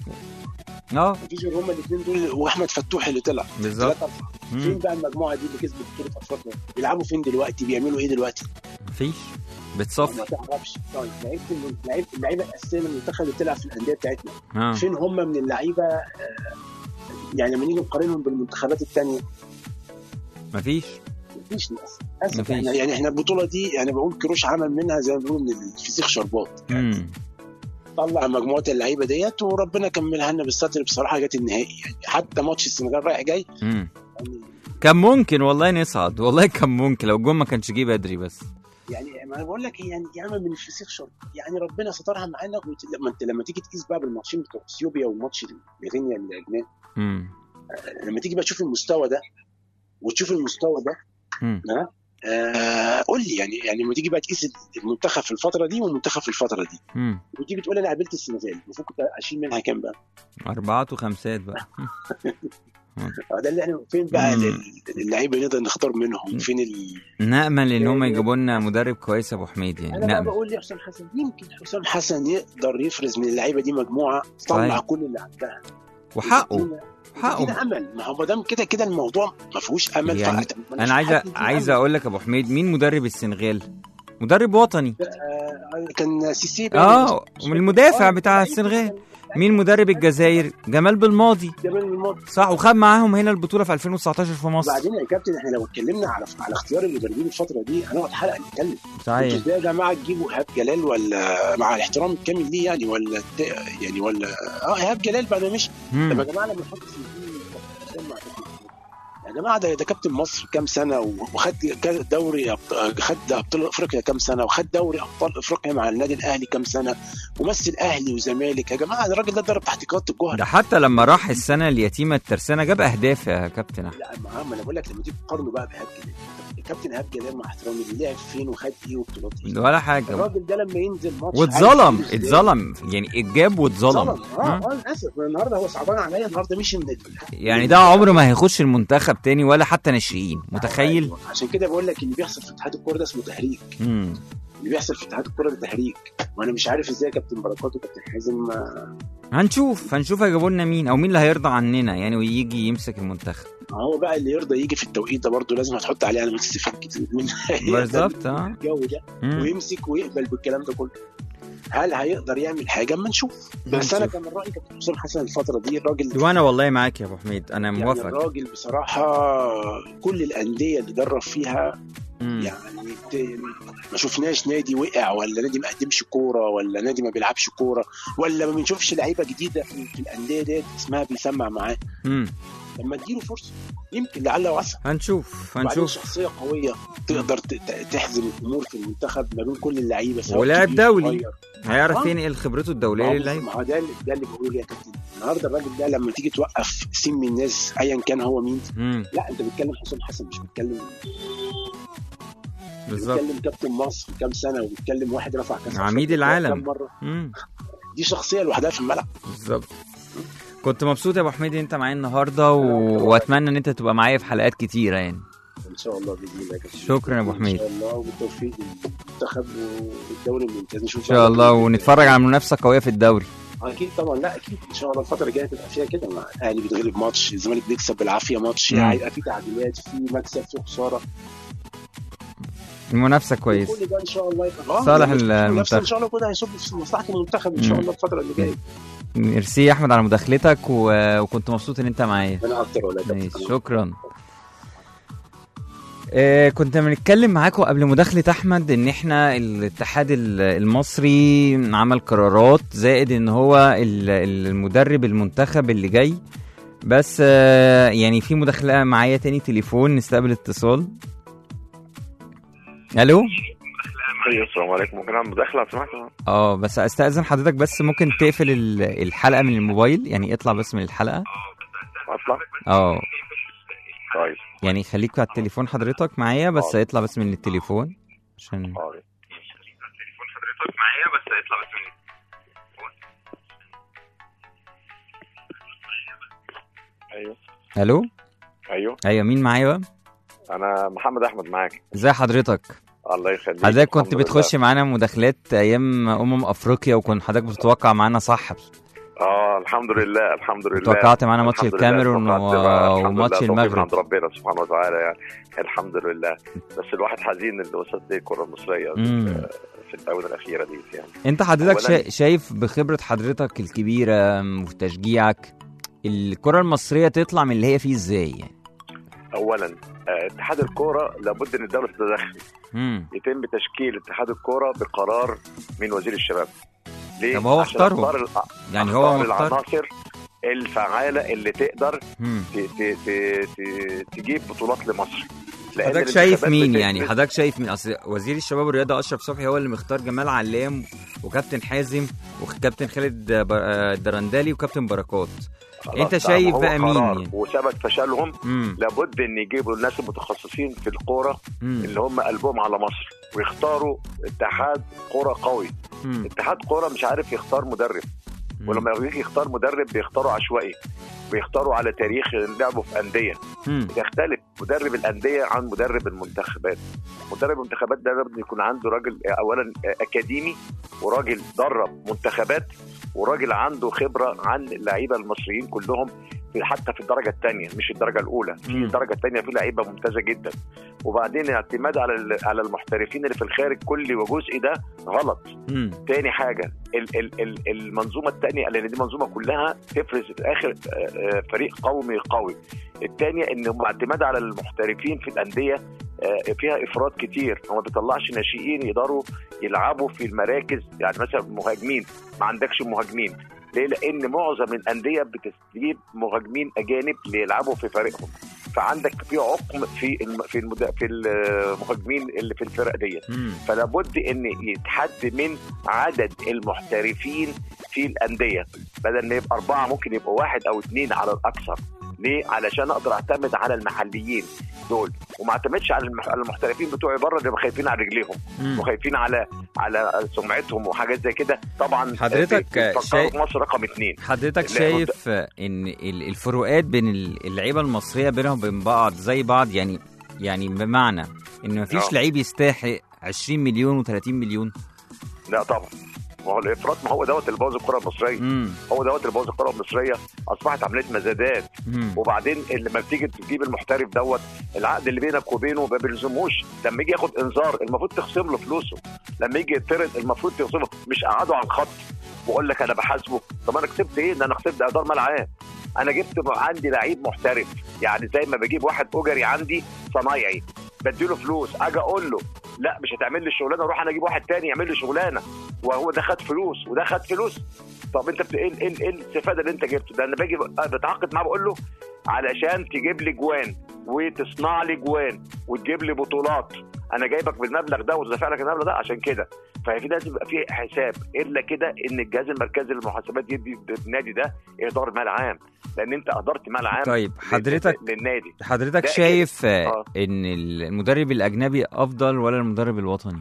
اه مفيش غير هم الاثنين دول واحمد فتوح اللي طلع بالظبط ثلاثة أربعة. فين مم. بقى المجموعه دي اللي كسبت بطوله افريقيا؟ بيلعبوا فين دلوقتي؟ بيعملوا ايه دلوقتي؟ مفيش ما بتصفي تعرفش طيب لعيبه الم- لعيبه اللعيبه الاساسيه من المنتخب اللي بتلعب في الانديه بتاعتنا اه فين هم من اللعيبه آه، يعني لما نيجي نقارنهم بالمنتخبات الثانيه مفيش مفيش للاسف للاسف مفيش. احنا يعني احنا البطوله دي يعني بقول كروش عمل منها زي ما بيقولوا من الفسيخ شربات مم. طلع مجموعه اللعيبه ديت وربنا كملها لنا بالستر بصراحه جت النهائي يعني حتى ماتش السنغال رايح جاي مم. يعني كان ممكن والله نصعد والله كان ممكن لو الجون ما كانش جه بدري بس يعني ما انا بقول لك يعني يعمل من الفسيخ شرب يعني ربنا سترها معانا وت- لما انت لما تيجي تقيس بقى بالماتشين بتوع اثيوبيا والماتش غينيا الاجنبي مم. لما تيجي بقى تشوف المستوى ده وتشوف المستوى ده مم. ها آه قول لي يعني يعني لما تيجي بقى تقيس المنتخب في الفتره دي والمنتخب في الفتره دي مم. وتيجي تقول انا قابلت السنغال المفروض كنت اشيل منها كام بقى؟ أربعات وخمسات بقى آه، ده اللي احنا فين بقى مم. ال- اللعيبه نقدر نختار منهم فين ال... نأمل إن هم يجيبوا لنا مدرب كويس يا أبو حميد يعني انا بقى نأمل بقول لي حسام حسن يمكن حسام حسن يقدر يفرز من اللعيبه دي مجموعه تطلع صحيح. كل اللي عندها وحقه وتدينا- حقه وتدينا امل ما هو ما دام كده كده الموضوع ما فيهوش امل يعني فأت- ماليش أنا عايز حد يدينا عايز أمل. أقول لك يا أبو حميد مين مدرب السنغال؟ مدرب وطني آه، كان سيسي اه من المدافع آه، بتاع لعيب السنغال كان- مين مدرب الجزائر؟ جمال بالماضي جمال الماضي صح وخد معاهم هنا البطولة في 2019 في مصر وبعدين يا كابتن احنا لو اتكلمنا على على اختيار المدربين الفتره دي هنقعد حلقه نتكلم انتوا صحيح ازاي يا جماعه تجيبوا ايهاب جلال ولا مع الاحترام الكامل ليه يعني ولا ت- يعني ولا اه ايهاب جلال بعد ما مشي طب يا مم. جماعه لما نحط في الدين حسام مع كابتن يا جماعه ده ده كابتن مصر كام سنه وخد كا- دوري أبط- خد ابطال افريقيا كام سنه وخد دوري ابطال افريقيا مع النادي الاهلي كام سنه ومثل اهلي وزمالك يا جماعه الراجل ده ضرب تحت قياده الجوهر ده حتى لما راح السنة اليتيمة الترسانة جاب أهداف يا كابتن أحمد لا ما ما انا بقول لك لما تيجي تقارنه بقى بايهاب جلال الكابتن ايهاب جلال مع احترامي اللي لعب فين وخد ايه وبطولات ايه ولا حاجة الراجل ده لما ينزل ماتش واتظلم عارف إزاي. اتظلم يعني اتجاب واتظلم اتظلم اه اه للاسف النهارده هو صعبان عليا النهارده مشي من ال- يعني ده عمره ما هيخش المنتخب تاني ولا حتى ناشئين متخيل أيوة. عشان كده بقول لك اللي بيحصل في اتحاد الكوره ده اسمه تهريج مم. اللي بيحصل في اتحاد الكوره ده تهريج وانا مش عارف ازاي كابتن بركات وكابتن حازم آه، هنشوف هنشوف هيجيبوا لنا مين او مين اللي هيرضى عننا يعني ويجي يمسك المنتخب ما هو بقى اللي يرضى يجي في التوقيت ده برضه لازم هتحط عليه علامات استفهام كتير من بالظبط اه الجو ده مم. ويمسك ويقبل بالكلام ده كله هل هيقدر يعمل حاجه اما نشوف بس انا كان من رايي كابتن حسام حسن الفتره دي الراجل وانا والله معاك يا ابو حميد انا يعني موافق الراجل بصراحه كل الانديه اللي درب فيها مم. يعني ت- ما شفناش نادي وقع ولا نادي ما قدمش كوره ولا نادي ما بيلعبش كوره ولا ما بنشوفش لعيبه جديده في في الانديه ديت اسمها بيسمع معاه مم. لما تديله فرصه يمكن لعل وعسى هنشوف وبعدين هنشوف شخصيه قويه تقدر ت- ت- تحزم الامور في المنتخب ما بين كل اللعيبه سواء ولاعب كبير دولي. صغير. هيعرف آه. ينقل خبرته الدوليه ما هو- للعيبه ما هو ده اللي ده اللي بقوله يا كابتن النهارده الراجل ده لما تيجي توقف سين من الناس ايا كان هو مين مم. لا انت بتتكلم حسام حسن مش بتتكلم بالظبط بيتكلم كابتن مصر كام سنه وبيتكلم واحد رفع كاس عميد أفريقيا العالم. كام مره مم. دي شخصيه لوحدها في الملعب بالظبط كنت مبسوط يا ابو حميد ان انت معايا النهارده و... واتمنى ان انت تبقى معايا في حلقات كتيره يعني ان شاء الله باذن الله يا كابتن. شكرا يا أبو حميد. ان شاء الله وبالتوفيق للمنتخب والدوري الممتاز نشوف ان شاء الله ونتفرج على منافسه قويه في الدوري اكيد طبعا لا اكيد ان شاء الله الفتره الجايه تبقى فيها كده مع الاهلي بيتغلب ماتش الزمالك بيكسب بالعافيه ماتش مم. هيبقى في تعادلات في مكسب في خساره المنافسه كويس كل ده ان شاء الله يبقى صالح يعني المنتخب. نفس ان شاء الله كده هيصب في مصلحه المنتخب ان شاء مم. الله الفتره اللي جايه ميرسي يا احمد على مداخلتك و... وكنت مبسوط ان انت معايا انا اكتر ولا ماشي، شكرا آه كنت بنتكلم معاكم قبل مداخلة أحمد إن إحنا الاتحاد ال- المصري عمل قرارات زائد إن هو ال- ال- المدرب المنتخب اللي جاي بس آه يعني في مداخلة معايا تاني تليفون نستقبل اتصال ألو ايوه السلام عليكم ممكن اعمل مداخله لو سمحت اه بس استاذن حضرتك بس ممكن تقفل ال- الحلقه من الموبايل يعني اطلع بس من الحلقه اطلع اه طيب يعني خليك على التليفون حضرتك معايا بس حاضر. اطلع بس من التليفون عشان حاضر ايوه الو ايوه ايوه مين معايا بقى انا محمد احمد معاك ازي حضرتك الله يخليك حضرتك كنت الحمد بتخش لله. معانا مداخلات ايام امم افريقيا وكنت حضرتك بتتوقع معانا صح اه الحمد لله الحمد لله توقعت معانا ماتش الحمد لله، الكاميرون توقعت و- بقى الحمد وماتش لله، توفيق المغرب. من عند ربنا سبحانه وتعالى يعني الحمد لله بس الواحد حزين اللي وصلت ليه الكره المصريه مم. في الاونه الاخيره دي يعني انت حضرتك أولاً- شا... شايف بخبره حضرتك الكبيره وتشجيعك الكره المصريه تطلع من اللي هي فيه ازاي يعني اولا آه، اتحاد الكوره لابد ان الدوله تتدخل امم يتم تشكيل اتحاد الكوره بقرار من وزير الشباب ليه؟ طب هو عشان اختاره. اختار الع- يعني هو اختار مختار العناصر الفعاله اللي تقدر مم. ت- ت- ت- ت- تجيب بطولات لمصر لأن حضرتك شايف الانتخابات مين بتفرق. يعني حضرتك شايف مين اصل وزير الشباب والرياضه اشرف صبحي هو اللي مختار جمال علام وكابتن حازم وكابتن خالد بر- درندلي وكابتن بركات خلاص انت بقى، شايف ما هو بقى مين قرار يعني؟ وثبت فشلهم امم لابد ان يجيبوا الناس المتخصصين في الكوره امم اللي هم قلبهم على مصر ويختاروا اتحاد كوره قوي اتحاد كوره مش عارف يختار مدرب ولما يجي يختار مدرب بيختاروا عشوائي بيختاروا على تاريخ لعبه في انديه يختلف مدرب الانديه عن مدرب المنتخبات مدرب المنتخبات ده لابد يكون عنده راجل اولا اكاديمي وراجل درب منتخبات وراجل عنده خبره عن اللعيبه المصريين كلهم في حتى في الدرجه الثانيه مش الدرجه الاولى في مم. الدرجه الثانيه في لعيبه ممتازه جدا وبعدين اعتماد على ال- على المحترفين اللي في الخارج كل وجزء ده غلط امم تاني حاجه ال ال ال المنظومه الثانيه لان دي منظومه كلها تفرز في الاخر آه، آه، فريق قومي قوي الثانيه ان الاعتماد على المحترفين في الانديه آه، فيها افراط كتير هو ما بيطلعش ناشئين يقدروا يلعبوا في المراكز يعني مثلا مهاجمين ما عندكش مهاجمين ليه؟ لان معظم الانديه بتجيب مهاجمين اجانب ليلعبوا في فريقهم فعندك في عقم في الم... في المد... في المهاجمين اللي في الفرق ديت امم فلا بد ان يتحد من عدد المحترفين في الانديه بدل ما يبقى اربعه ممكن يبقوا واحد او اثنين على الاكثر ليه؟ علشان اقدر اعتمد على المحليين دول وما اعتمدش على المح- على المحترفين بتوعي بره اللي خايفين على رجليهم امم وخايفين على على سمعتهم وحاجات زي كده طبعا حضرتك بيفكروا شايف- في مصر رقم اثنين حضرتك لا، شايف ان ال- الفروقات بين ال- اللعيبه المصريه بينهم وبين بعض زي بعض يعني يعني بمعنى ان مفيش آه. لعيب يستحق 20 مليون و30 مليون لا طبعا ما هو الافراط ما هو دوت اللي بوظ الكره المصريه امم هو دوت اللي بوظ الكره المصريه اصبحت عمليه مزادات امم وبعدين لما بتيجي تجيب المحترف دوت العقد اللي بينك وبينه ما بيلزموش لما يجي ياخد انذار المفروض تخصم له فلوسه لما يجي يطرد المفروض تخصمه مش قعدوا على الخط واقول لك انا بحاسبه طب انا كسبت ايه؟ ده انا كسبت اهدار ملعب انا جبت عندي لعيب محترف يعني زي ما بجيب واحد اجري عندي صنايعي بديله فلوس اجي اقول له لا مش هتعمل لي الشغلانه اروح انا اجيب واحد تاني يعمل لي شغلانه وهو ده خد فلوس وده خد فلوس طب انت بت... ايه ايه ايه الاستفاده اللي انت جبته ده انا باجي ب- بتعاقد معاه بقول له علشان تجيب لي جوان وتصنع لي جوان وتجيب لي بطولات انا جايبك بالمبلغ ده ودافع لك المبلغ ده عشان كده ففي لازم يبقى في حساب الا كده ان الجهاز المركزي للمحاسبات يدي النادي ده اهدار مال عام لان انت اهدرت مال عام طيب لل- حضرتك للنادي حضرتك ده شايف آه، آه. ان المدرب الاجنبي افضل ولا المدرب الوطني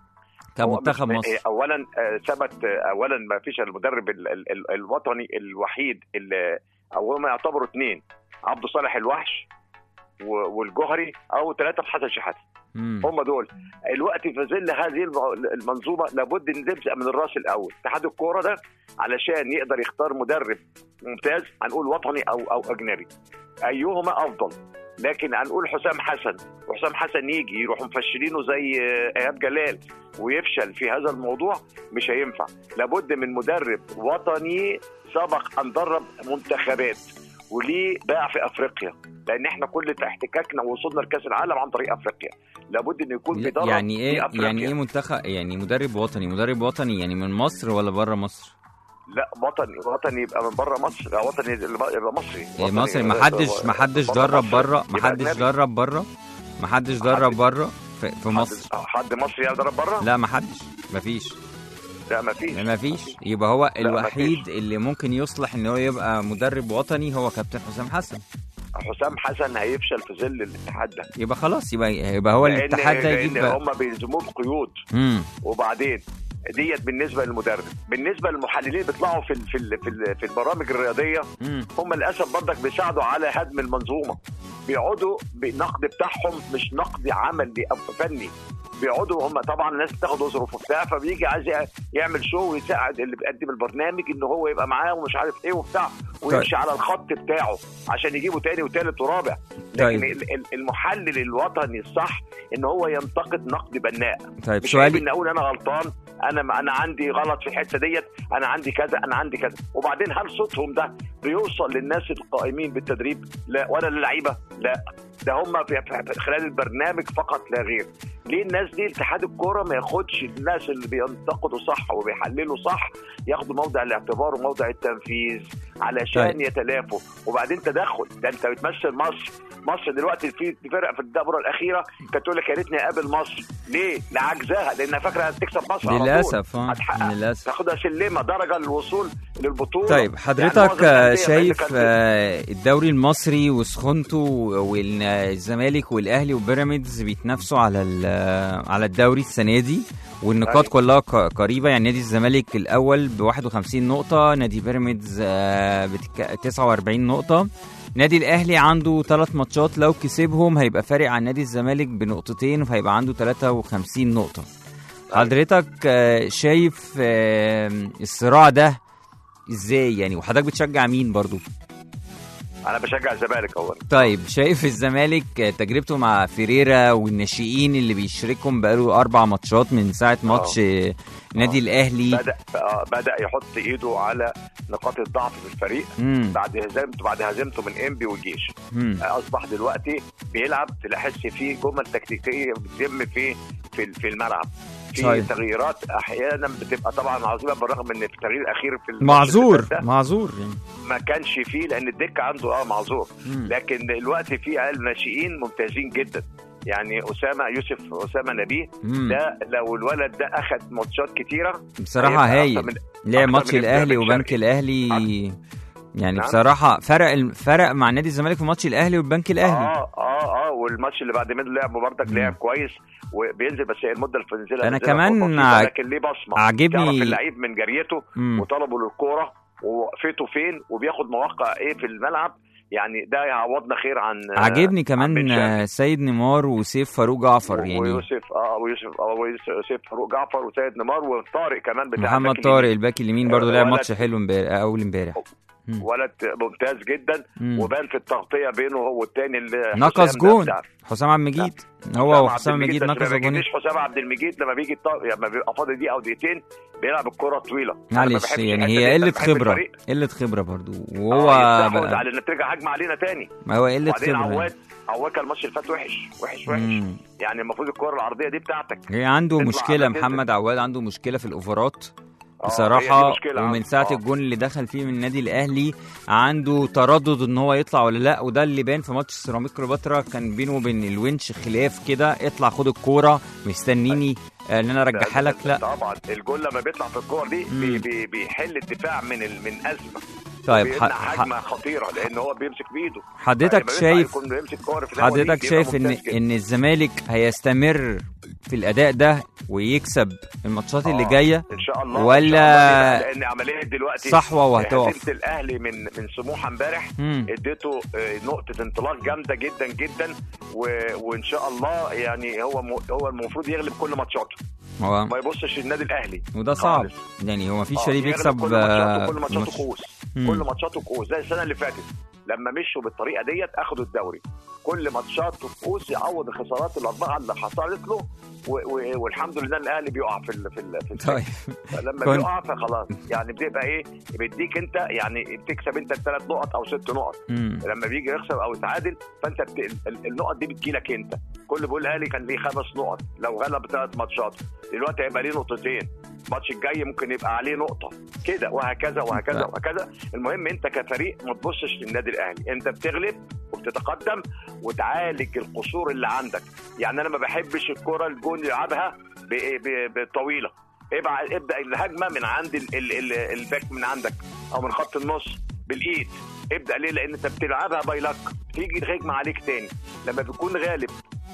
هو كمنتخب مش- مصر اولا آه، ثبت آه، اولا ما فيش المدرب ال- ال- ال- الوطني الوحيد اللي او هم يعتبروا اثنين عبد صالح الوحش و- والجوهري او ثلاثه في حسن شحاته مم. هم دول الوقت في ظل هذه الم- المنظومه لابد ان نبدا من الراس الاول اتحاد الكوره ده علشان يقدر يختار مدرب ممتاز هنقول وطني او او اجنبي ايهما افضل لكن هنقول حسام حسن وحسام حسن يجي يروحوا مفشلينه زي آه، ايهاب جلال ويفشل في هذا الموضوع مش هينفع لابد من مدرب وطني سبق ان درب منتخبات وليه باع في افريقيا لان احنا كل احتكاكنا ووصولنا لكاس العالم عن طريق افريقيا لابد انه يكون بيدرب يعني في ايه أفريقيا. يعني ايه منتخب يعني مدرب وطني مدرب وطني يعني من مصر ولا بره مصر لا وطني وطني يبقى من بره مصر لا وطني يبقى مصري إيه وطني مصر يبقى- ما حدش ما حدش بره درب مصر بره ما يبقى حدش أجنبي. درب بره ما حدش درب محدش. بره في, في مصر حد, حد مصري يضرب بره؟ لا ما حدش مفيش لا ما فيش ما فيش يبقى هو لا، الوحيد اللي ممكن يصلح ان هو يبقى مدرب وطني هو كابتن حسام حسن حسام حسن هيفشل في ظل الاتحاد ده يبقى خلاص يبقى يبقى هو لأن- الاتحاد ده يجيب لان بقى هم بيلزموه بقيود امم وبعدين ديت بالنسبه للمدرب بالنسبه للمحللين بيطلعوا في ال- في ال- في, ال- في البرامج الرياضيه امم هم للاسف برضك بيساعدوا على هدم المنظومه بيقعدوا بالنقد بتاعهم مش نقد عملي او فني بيقعدوا هم طبعا الناس بتاخد ظروف وبتاع فبيجي عايز يعمل شو ويساعد اللي بيقدم البرنامج ان هو يبقى معاه ومش عارف ايه وبتاع ويمشي على الخط بتاعه عشان يجيبوا تاني وتالت ورابع لكن طيب. ال- ال- المحلل الوطني الصح ان هو ينتقد نقد بناء طيب مش عيب سؤالي ان اقول انا غلطان انا انا عندي غلط في الحته ديت انا عندي كذا انا عندي كذا وبعدين هل صوتهم ده بيوصل للناس القائمين بالتدريب لا ولا للعيبه لا ده هم في في خلال البرنامج فقط لا غير ليه الناس دي اتحاد الكوره ما ياخدش الناس اللي بينتقدوا صح وبيحللوا صح ياخدوا موضع الاعتبار وموضع التنفيذ علشان طيب. يتلافوا وبعدين تدخل ده انت بتمثل مصر مصر دلوقتي في في فرق في الدوره الاخيره كانت تقول لك يا ريتني اقابل مصر ليه؟ لعجزها لانها فاكره هتكسب مصر على طول. للاسف اه هتحقق للاسف تاخدها سلمه درجه للوصول للبطوله طيب يعني حضرتك معظم الأندية شايف اللي كانت- آه، الدوري المصري وسخونته والزمالك والاهلي وبيراميدز بيتنافسوا على ال- على الدوري السنه دي والنقاط أيوة. كلها ق- قريبه يعني نادي الزمالك الاول ب 51 نقطه نادي بيراميدز آه، بتك- 49 نقطه نادي الاهلي عنده ثلاث ماتشات لو كسبهم هيبقى فارق عن نادي الزمالك بنقطتين فهيبقى عنده 53 نقطه حضرتك آه، شايف آه، الصراع ده ازاي يعني وحضرتك بتشجع مين برضو انا بشجع الزمالك اولا طيب شايف الزمالك آه، تجربته مع فيريرا والناشئين اللي بيشاركهم بقاله اربع ماتشات من ساعه ماتش آه، نادي آه. الاهلي بدا آه بدا يحط ايده على نقاط الضعف في الفريق مم. بعد هزيمته بعد هزيمته من انبي والجيش مم. آه، اصبح دلوقتي بيلعب تحس فيه جمل تكتيكيه بتتم في في في الملعب في طيب. تغييرات احيانا بتبقى طبعا عظيمه بالرغم ان التغيير الاخير في الماتش معذور اللي فات ده معذور يعني ما كانش فيه لان الدكه عنده اه معذور مم. لكن دلوقتي في عيال ناشئين ممتازين جدا يعني اسامه يوسف اسامه نبيه مم. ده لو الولد ده اخذ ماتشات كتيره بصراحه هيبقى هايل أكتر من- لعب أكتر ماتش من الاهلي إبراهيم وبنك شرقي. الاهلي يعني نعم. بصراحه فرق الم- فرق مع نادي الزمالك في ماتش الاهلي والبنك الاهلي اه اه اه والماتش اللي بعد منه لعبه برضك مم. لعب كويس وبينزل بس هي المده اللي بينزلها أنا بينزلها كمان بسيطة، ع- لكن ليه بصمه عاجبني- يعرف اللعيب من جريته مم. وطلبه للكوره ووقفته فين وبياخد مواقع ايه في الملعب يعني ده يعوضنا خير عن عجبني عن كمان بن شرقي. آه، سيد نيمار وسيف فاروق جعفر يعني ويوسف اه ويوسف اه ويوسف فاروق جعفر وسيد نيمار وطارق كمان بتاع محمد الباك طارق اليمين. الباك اليمين برضه لعب ولد- ماتش حلو امبارح اول امبارح مم. ولد ممتاز جدا مم. وبان في التغطيه بينه هو والتاني اللي نقص حسام ده جون بتاع- حسام عبد المجيد حسام هو عبد وحسام المجيد بس نقص ما جون بيجيش حسام عبد المجيد لما بيجي الط- لما بيبقى فاضي دقيقه او دقيقتين بيلعب الكره طويله أنا ما معلش بحبش يعني الحتة هي دي، أنا قله بحب خبره الفريق. قله خبره برضه هو وهو بقى على ان ترجع هجمه علينا تاني ما هو قله وبعدين خبره عواد عواد كان الماتش اللي فات وحش وحش وحش مم. يعني المفروض الكره العرضيه دي بتاعتك هي عنده تطلع مشكله على كده. محمد عواد عنده مشكله في الاوفرات آه، هي بصراحه دي مشكلة ومن عنده. ساعه آه. الجون اللي دخل فيه من النادي الاهلي عنده تردد ان هو يطلع ولا لا وده اللي بان في ماتش سيراميك كليوباترا كان بينه وبين الونش خلاف كده اطلع خد الكوره مستنيني آه، ان انا ارجعها لك لا طبعا الجول لما بيطلع في الكور دي مم. بي بي بيحل الدفاع من ال- من ازمه طيب بيمنع ح- ح- هجمه خطيره لان هو بيمسك بايده حضرتك فلما بيطلع شايف يكون بيمسك كور في الهوا دي حضرتك بيبقى شايف ان ممتاز جدا. ان الزمالك هيستمر في الاداء ده ويكسب الماتشات اللي آه، جايه ان شاء الله ولا- إن شاء الله لان عمليه دلوقتي صحوه وهتقف هزيمه الاهلي من من سموحه امبارح مم. اديته آه، نقطه انطلاق جامده جدا جدا و... وان شاء الله يعني هو م... هو المفروض يغلب كل ماتشاته هو ما يبصش النادي الاهلي وده صعب خالص. يعني هو مفيش آه، فريق يغلب بيكسب كل آه، ماتشاته كل ماتشاته ماتش. كؤوس مم. كل ماتشاته كؤوس زي السنه اللي فاتت لما مشوا بالطريقه ديت اخدوا الدوري كل ماتشاته كؤوس يعوض الخسارات الاربعه اللي حصلت له و... و... والحمد لله الاهلي بيقع في ال... في ال... في الفريق. طيب لما كنت- بيقع فخلاص يعني بتبقى ايه بيديك انت يعني بتكسب انت الثلاث نقط او ست نقط مم. لما بيجي يخسر او يتعادل فانت بت... ال- النقط دي بتجيلك انت كل بيقول الاهلي كان ليه خمس نقط لو غلب ثلاث ماتشات دلوقتي هيبقى ليه نقطتين الماتش الجاي ممكن يبقى عليه نقطه كده وهكذا وهكذا لا. وهكذا المهم انت كفريق ما تبصش للنادي الاهلي انت بتغلب وبتتقدم وتعالج القصور اللي عندك يعني انا ما بحبش الكره الجون يلعبها ب- ب- بطويله ابعد ابدا الهجمه من عند ال- ال- ال- الباك من عندك او من خط النص بالايد ابدا ليه لان انت بتلعبها بايلك تيجي الهجمه عليك تاني لما بتكون غالب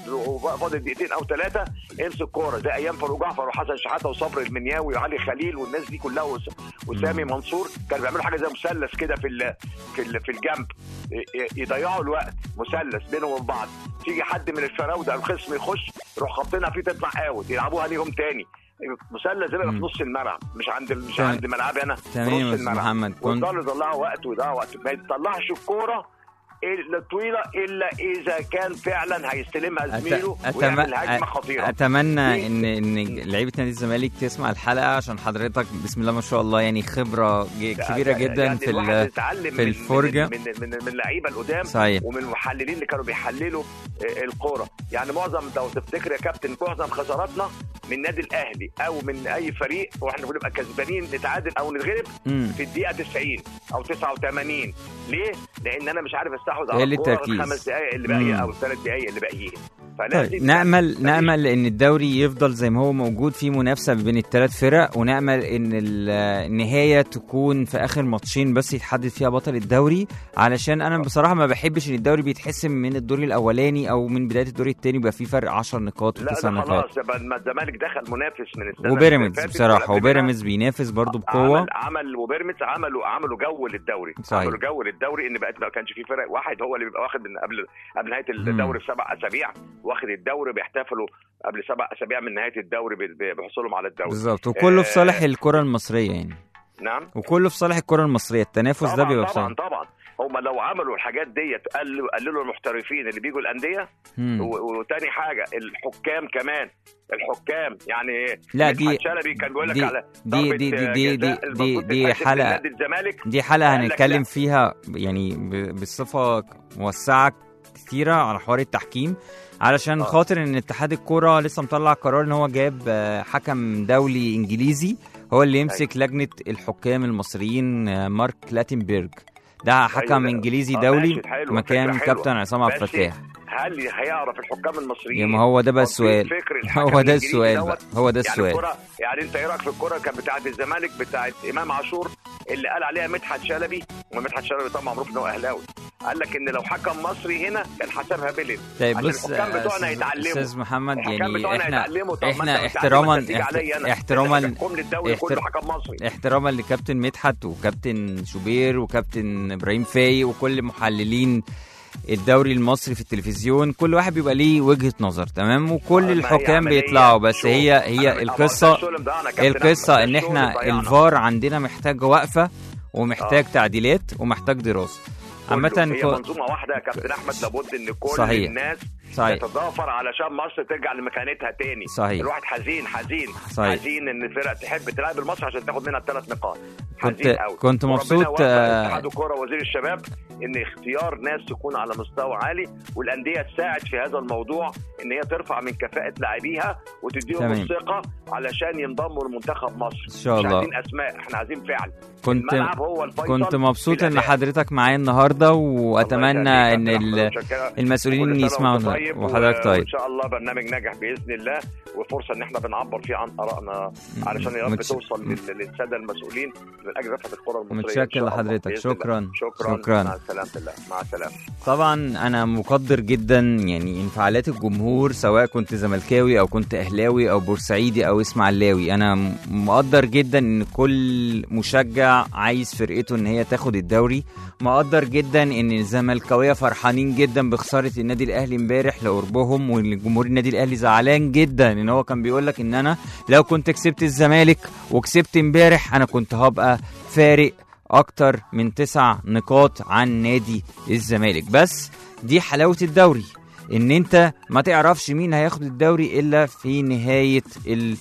وفاضل دقيقتين او ثلاثه انسى الكوره زي ايام فاروق جعفر وحسن شحاته وصبري المنياوي وعلي خليل والناس دي كلها وس- وسامي منصور كانوا بيعملوا حاجه زي مثلث كده في ال في ال في الجنب ي- ي- يضيعوا الوقت مثلث بينهم وبين بعض تيجي حد من الفراوده الخصم يخش يروح خابطينها فيه تطلع اوت يلعبوها ليهم تاني مثلث زي ما في مم. نص الملعب مش عند مش تمام. عند ملعبي انا في تمام يا نص أستاذ الملعب محمد كنت ويفضلوا يضيعوا وقت ويضيعوا وقت ما يطلعش الكوره إلا طويله الا اذا كان فعلا هيستلمها أت- زميله أتم- ويعمل هجمه خطيره اتمنى ان ان لعيبه نادي الزمالك تسمع الحلقه عشان حضرتك بسم الله ما شاء الله يعني خبره ج- كبيره جدا يعني في الواحد ال- يتعلم في من- الفرجة. من من من, من اللعيبه القدام صحيح ومن المحللين اللي كانوا بيحللوا آه، الكوره يعني معظم لو تفتكر يا كابتن معظم خساراتنا من النادي الاهلي او من اي فريق واحنا بنبقى كسبانين نتعادل او نتغلب مم. في الدقيقه 90 او 89 ليه؟ لان انا مش عارف استحوذ على قلة الكوره تركيز. الخمس دقائق اللي باقيه مم. او الثلاث دقائق اللي باقيين طيب فلازم نامل نامل ان الدوري يفضل زي ما هو موجود في منافسه بين الثلاث فرق ونامل ان ال- النهايه تكون في اخر ماتشين بس يتحدد فيها بطل الدوري علشان انا بصراحه ما بحبش ان الدوري بيتحسم من الدور الاولاني او من بدايه الدور الثاني يبقى في فرق 10 نقاط لا و9 ده نقاط خلاص يبقى لما الزمالك دخل منافس من السنه وبيراميدز اللي فاتت بصراحه ولا قبل وبيراميدز بينافس برضو بقوه عمل عمل وبيراميدز عملوا عملوا جو للدوري صحيح. عملوا جو للدوري ان بقت ما كانش في فرق واحد هو اللي بيبقى واخد من قبل قبل نهايه الدوري بسبع اسابيع واخد الدوري بيحتفلوا قبل سبع اسابيع من نهايه الدوري ب- ب- بحصولهم على الدوري بالظبط وكله في آه، صالح الكره المصريه يعني نعم وكله في صالح الكره المصريه التنافس ده طبعا بيبقى في طبعا صالح طبعا هم لو عملوا الحاجات ديت قللوا قللوا المحترفين اللي بيجوا الانديه مم. و- وتاني حاجه الحكام كمان الحكام يعني لا مدحت دي شلبي كان بيقول لك دي على دي ضربة دي دي دي دي جزاء دي, المفروض دي تتحسب حلقه لنادي الزمالك دي حلقه قال لك هنتكلم لا. فيها يعني ب- بصفه موسعه كتيره على حوار التحكيم علشان آه. خاطر ان اتحاد الكوره لسه مطلع قرار ان هو جاب آه، حكم دولي انجليزي هو اللي يمسك لجنه الحكام المصريين آه، مارك لاتنبرج ده حكم ده- انجليزي آه، دولي ماشي، حلو، مكان فكرة حلوة. كابتن عصام عبد بس الفتاح هل هيعرف الحكام المصريين يا ما هو ده بقى تطبيق السؤال فكر الحكم هو ده الإنجليزي السؤال دوت؟ بقى هو ده يعني السؤال الكرة يعني انت ايه رايك في الكرة كانت بتاعت الزمالك بتاعت امام عاشور اللي قال عليها مدحت شلبي ومدحت شلبي طبعا معروف ان هو اهلاوي قال لك ان لو حكم مصري هنا كان حسبها بيلين طيب عشان بص الحكام بتوعنا آه، يتعلموا. استاذ محمد الحكام يعني بتوعنا احنا يتعلموا طب ما احنا انت احتراما بتعلم، ما تيجي عليا انا. احتراما انت بتحكم لي الدوري كله احتر- حكم مصري احتراما لكابتن مدحت وكابتن شوبير وكابتن ابراهيم فايق وكل محللين الدوري المصري في التلفزيون كل واحد بيبقى ليه وجهة نظر تمام وكل ما هي الحكام عملية بيطلعوا بس شو. هي أنا هي من- القصة أما الشغل بتاعنا كابتن القصة أحمد، ان الشغل احنا ضيعنا. الفار عندنا محتاج وقفة ومحتاج تعديلات ومحتاج دراسة عامة كله. هي كو- منظومه واحده يا كابتن احمد لابد ان كل صحيح. الناس صحيح تتضافر علشان مصر ترجع لمكانتها تاني صحيح. الواحد حزين حزين صحيح. حزين ان الفرق تحب تلعب المصر عشان تاخد منها الثلاث نقاط كنت حزين قوي كنت وربنا مبسوط يوفق آه، اتحاد الكوره وزير الشباب ان اختيار ناس تكون على مستوى عالي والانديه تساعد في هذا الموضوع ان هي ترفع من كفاءه لاعبيها وتديهم تمام. الثقه علشان ينضموا لمنتخب مصر ان شاء مش الله عايزين اسماء احنا عايزين فعل كنت الملعب هو الفيصل كنت مبسوط في ان الأداء. حضرتك معايا النهارده واتمنى ان ال- المسؤولين كل سنة يسمعوا وأنت طيب وحضرتك و- طيب وان شاء الله برنامج ناجح باذن الله وفرصه ان احنا بنعبر فيه عن ارائنا علشان يا رب متش- توصل لل- للساده المسؤولين من اجل رفعه الكره المصريه إن متشكر شاء الله لحضرتك بإذن الله. شكرا شكرا شكرا مع السلامه الله مع السلامه طبعا انا مقدر جدا يعني انفعالات الجمهور سواء كنت زملكاوي او كنت اهلاوي او بورسعيدي او اسماعيلاوي انا م- مقدر جدا ان كل مشجع عايز فرقته ان هي تاخد الدوري مقدر جدا ان الزملكاويه فرحانين جدا بخساره النادي الاهلي امبارح لقربهم والجمهور النادي الاهلي زعلان جدا ان هو كان بيقول لك ان انا لو كنت كسبت الزمالك وكسبت امبارح انا كنت هبقى فارق اكتر من تسع نقاط عن نادي الزمالك بس دي حلاوه الدوري ان انت ما تعرفش مين هياخد الدوري الا في نهايه ال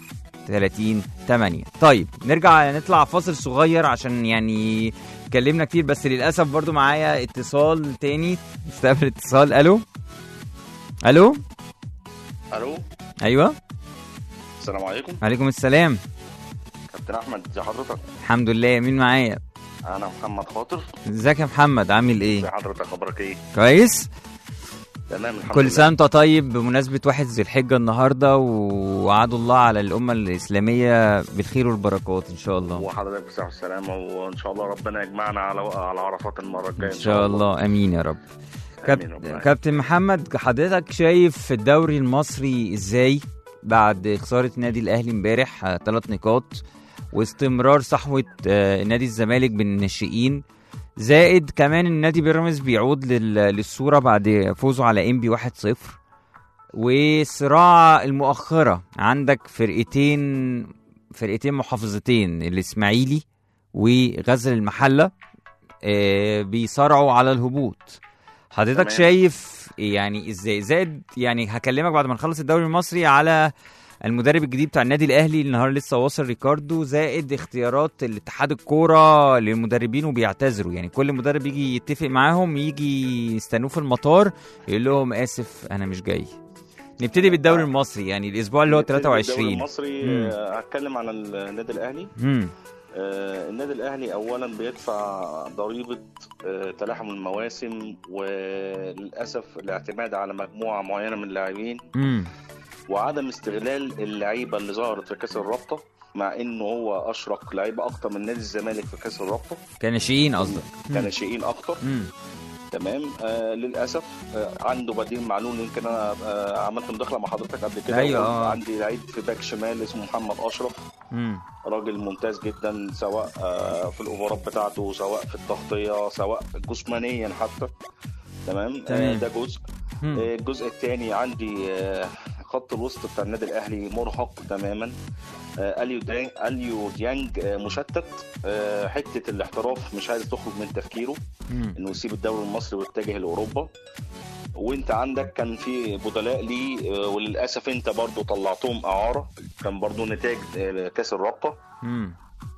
30 8 طيب نرجع نطلع فاصل صغير عشان يعني اتكلمنا كتير بس للاسف برضو معايا اتصال تاني نستقبل اتصال الو الو الو ايوه السلام عليكم عليكم السلام كابتن احمد ازي حضرتك الحمد لله مين معايا انا محمد خاطر ازيك يا محمد عامل ازي ايه حضرتك اخبارك ايه كويس تمام الحمد كل لله سنه وانت طيب بمناسبه واحد ذي الحجه النهارده ووعد الله على الامه الاسلاميه بالخير والبركات ان شاء الله وحضرتك بصحة والسلامة وإن شاء الله ربنا يجمعنا على على عرفات المرة الجاية ان شاء الله امين يا رب كاب... آمين ربنا كابتن محمد حضرتك شايف الدوري المصري ازاي بعد خساره النادي الاهلي امبارح ثلاث نقاط واستمرار صحوه آه، نادي الزمالك بالناشئين زائد كمان النادي بيراميدز بيعود لل... للصوره بعد فوزه على انبي 1-0 وصراع المؤخره عندك فرقتين فرقتين محافظتين الاسماعيلي وغزل المحله آه، بيصارعوا على الهبوط حضرتك تمام. شايف يعني ازاي زائد يعني هكلمك بعد ما نخلص الدوري المصري على المدرب الجديد بتاع النادي الاهلي النهارده لسه واصل ريكاردو زائد اختيارات الاتحاد الكوره للمدربين وبيعتذروا يعني كل مدرب يجي يتفق معاهم يجي يستنوه في المطار يقول لهم اسف انا مش جاي نبتدي بالدوري المصري يعني الاسبوع اللي هو نبتدي بالدوري 23 المصري مم. آه، هتكلم عن النادي الأهلي امم آه، النادي الأهلي أولا بيدفع ضريبة آه، تلاحم المواسم وللأسف الاعتماد على مجموعة معينة من اللاعبين امم وعدم استغلال اللعيبة اللي ظهرت في كأس الرابطة مع انه هو اشرك لعيبه اكتر من نادي الزمالك في كاس الرابطه كناشئين قصدك كناشئين اكتر امم تمام آه للاسف آه عنده بديل معلول يمكن انا آه عملت مداخله مع حضرتك قبل كده أيوة، وقلت آه. عندي لعيب في باك شمال اسمه محمد اشرف امم راجل ممتاز جدا سواء آه في الاوفرات بتاعته سواء في التغطيه سواء جسمانيا حتى تمام, تمام. آه ده جزء مم. آه، الجزء الثاني عندي آه، خط الوسط بتاع النادي الاهلي مرهق تماما آه، اليو ديانج اليو ديانج آه، مشتت آه، حته الاحتراف مش عايز تخرج من تفكيره مم. انه يسيب الدوري المصري ويتجه لاوروبا وانت عندك كان في بدلاء ليه آه، وللاسف انت برضو طلعتهم اعاره كان برضو نتاج آه، كاس الرابطه مم.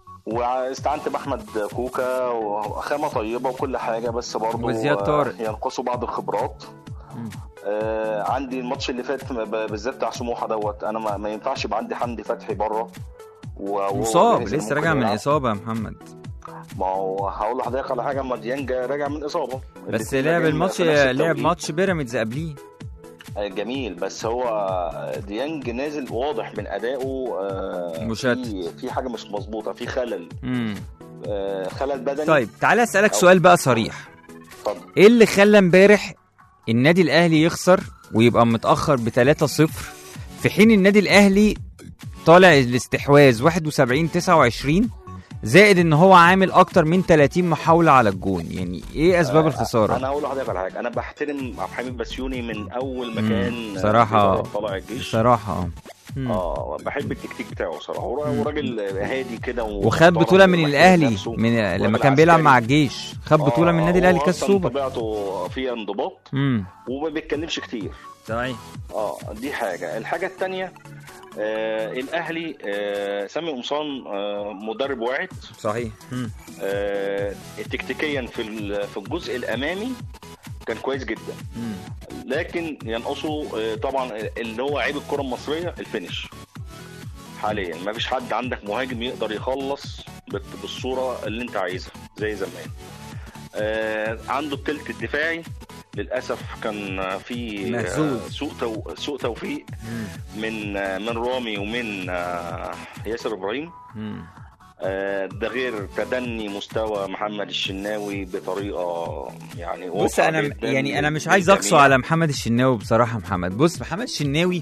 واستعنت باحمد كوكا وخامه طيبه وكل حاجه بس برضو وزياد طارق. آه، ينقصوا بعض الخبرات مم. آه عندي الماتش اللي فات ب- بالذات بتاع سموحه دوت انا ما, ما ينفعش يبقى عندي حمدي فتحي بره و- وهو مصاب جاهز إنه لسه ممكن راجع من يلعب. اصابه يا محمد ما هو هقول لحضرتك على حاجه اما ديانج راجع من اصابه بس الاتنين لعب راجعين الماتش في نفس لعب التوقيت. ماتش بيراميدز قبليه آه، جميل بس هو ديانج نازل واضح من ادائه آه، مشتت. في في حاجه مش مظبوطه في خلل امم آه، خلل بدني طيب تعالى اسالك أو- سؤال بقى صريح اتفضل ايه اللي خلى امبارح النادي الاهلي يخسر ويبقى متاخر ب 3-0 في حين النادي الاهلي طالع الاستحواذ 71 29 زائد ان هو عامل اكتر من 30 محاوله على الجون يعني ايه اسباب الخساره انا هقول لحضرتك على حاجه انا بحترم عبد الحميد بسيوني من اول ما مم، كان بصراحة. بيدرب طلع الجيش بصراحه اه مم. اه بحب التكتيك بتاعه صراحه هو وراجل هادي كده وخد ومحترم بطوله من ومحترم الاهلي نفسه. من لما وراجل كان بيلعب عسكري. مع الجيش خد بطوله من النادي الاهلي هو كاس أصلاً سوبر طبيعته فيها انضباط امم وما بيتكلمش كتير صحيح اه دي حاجه الحاجه الثانيه آه الاهلي آه سامي قمصان آه مدرب واعد صحيح مم. آه تكتيكيا في ال- في الجزء الامامي كان كويس جدا مم. لكن ينقصه آه، طبعا اللي هو عيب الكره المصريه الفينش حاليا ما فيش حد عندك مهاجم يقدر يخلص بت- بالصوره اللي انت عايزها زي زمان آه، عنده التلت الدفاعي للاسف كان في آه، مهزوز. سوء تو... سوء توفيق مم. من آه، من رامي ومن آه، ياسر ابراهيم مم. آه، ده غير تدني مستوى محمد الشناوي بطريقه يعني بص واضحة انا جداً يعني انا مش للجميع. عايز اقسو على محمد الشناوي بصراحه محمد بص محمد الشناوي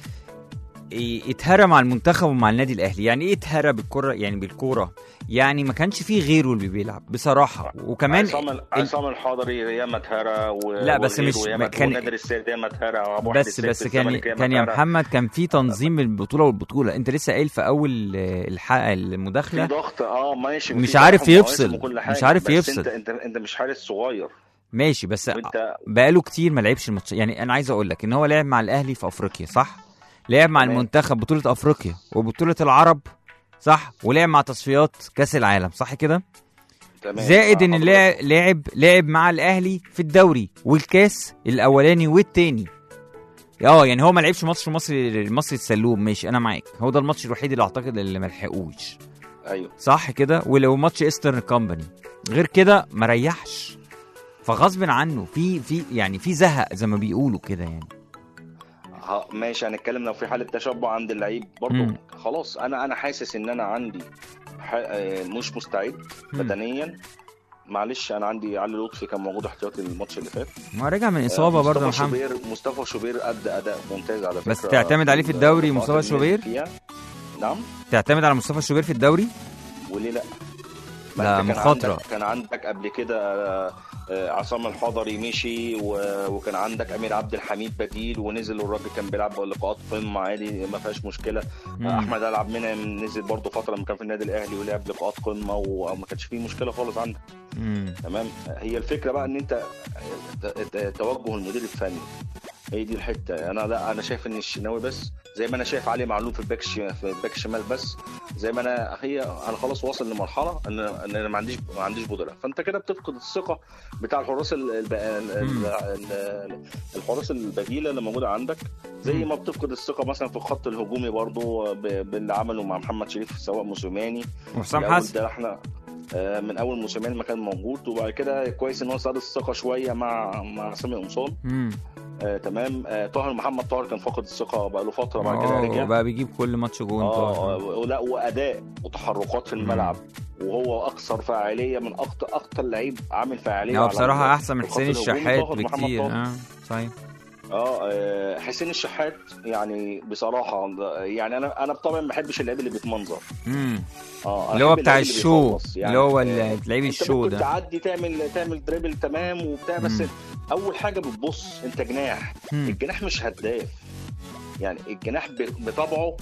إيه، اتهرى مع المنتخب ومع النادي الاهلي يعني ايه اتهرى بالكره يعني بالكوره يعني ما كانش فيه غيره اللي بيلعب بصراحه وكمان عصام عصام الحضري ياما اتهرى و... لا، بس وغيره مش- ياما كان- ونادر السيد ياما اتهرى وابو أحمد بس السيد بس في كان الزمالك ياما كان يا اتهرى. محمد كان في تنظيم البطوله والبطوله انت لسه قايل في اول آه، الحلقه في المداخله ضغط اه ماشي مش في عارف تلاحم مواسم يفصل، وكل مش حاجة، عارف بس يفصل. انت انت انت مش حارس صغير ماشي بس وانت بقاله كتير ما لعبش الماتش يعني انا عايز اقول لك ان هو لعب مع الاهلي في افريقيا صح لعب مع تمام. المنتخب بطوله افريقيا وبطوله العرب صح ولعب مع تصفيات كاس العالم صح كده تمام زائد آه، ان حضرتك. لاعب لعب لعب مع الاهلي في الدوري والكاس الاولاني والتاني اه يعني هو ما لعبش ماتش المصري المصري السلوم ماشي انا معاك هو ده الماتش الوحيد اللي اعتقد اللي ما لحقوش ايوه صح كده ولو ماتش ايسترن كومباني غير كده ما ريحش فغصب عنه في في يعني في زهق زي ما بيقولوا كده يعني ها ماشي هنتكلم لو في حاله تشبع عند اللعيب برضه مم. خلاص انا انا حاسس ان انا عندي ح... آه، مش مستعد مم. بدنيا معلش انا عندي علي لطفي كان موجود احتياطي الماتش اللي فات ما رجع من اصابه برضه يا مصطفى محمد شوبير مصطفى شوبير ادى اداء ممتاز على فكره بس تعتمد عليه في الدوري اللقاءات مصطفى اللي شوبير؟ فيها. نعم تعتمد على مصطفى الشوبير في الدوري وليه لا ما لا، أنت كان مخاطرة. عندك كان عندك قبل كده آه، آه، عصام الحضري مشي و- وكان عندك امير عبد الحميد بديل ونزل والراجل كان بيلعب لقاءات قمه عادي ما فيهاش مشكله مم. احمد العب منعم نزل برضه فتره لما كان في النادي الاهلي ولعب لقاءات قمه وما كانش فيه مشكله خالص عندك مم. تمام هي الفكره بقى ان انت ت- ت- توجه المدير الفني هي دي الحته انا لا انا شايف ان الشناوي بس زي ما انا شايف علي معلول في الباك الش- في الباك الشمال بس زي ما انا هي انا خلاص واصل لمرحله ان ان انا ما عنديش ما عنديش بدلاء فانت كده بتفقد الثقه بتاع الحراس ال- الب- ال- ال- ال- الحراس البديله اللي موجوده عندك زي ما بتفقد الثقه مثلا في الخط الهجومي برضو ب- باللي عمله مع محمد شريف سواء موسيماني وحسام الأول حسن ده احنا آه، من اول موسمين ما كان موجود وبعد كده كويس ان هو زاد الثقه شويه مع مع سامي قمصان مم. آه تمام آه طاهر محمد طاهر كان فاقد الثقه بقى له فتره بعد كده اه رجع بقى بيجيب كل ماتش جون اه طاهر. ولا واداء وتحركات في الملعب وهو اكثر فاعليه من اكتر اكتر لعيب عامل فاعليه هو على بصراحه ال- احسن من الخط حسين الهجومي الشحات طاهر محمد بكتير طاهر. اه صحيح اه آه، حسين الشحات يعني بصراحه يعني انا انا بطبعي ما بحبش اللعيب اللي بيتمنظر مم. اه أنا اللي هو بحب بتاع اللعيب اللي الشو بيخلص. اللي هو ال- آه، لعيب انت الشو ممكن ده تعدي تعمل تعمل دريبل تمام وبتاع بس مم. اول حاجه بتبص انت جناح مم. الجناح مش هداف يعني الجناح ب- بطبعه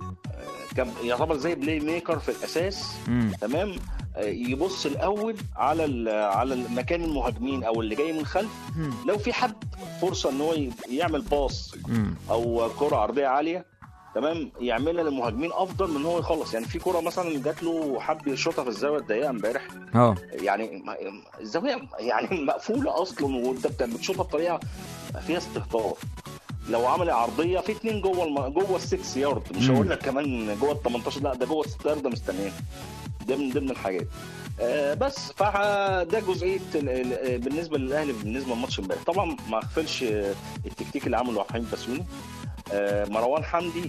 آه، كان يعتبر زي بلاي ميكر في الاساس مم. تمام آه، يبص الاول على ال- على المكان المهاجمين او اللي جاي من خلف مم. لو في حد فرصه ان هو ي- يعمل باص مم. او كره عرضيه عاليه تمام يعملها للمهاجمين افضل من ان هو يخلص يعني في كره مثلا جات له حب يشوطها في الزاويه الضيقه امبارح اه يعني ما- الزاويه يعني مقفوله اصلا وانت بت- بتشوطها بطريقه فيها استهتار لو عمل عرضيه في اتنين جوه الم... جوه السكس يارد مش مم. هقول لك كمان جوه ال 18 لا ده جوه الست يارد مستنيين ده من ضمن الحاجات آه بس فده جزئيه ال- ال- بالنسبه للاهلي بالنسبه لماتش امبارح طبعا ما اغفلش آه، التكتيك اللي عمله حميد بسيوني آه مروان حمدي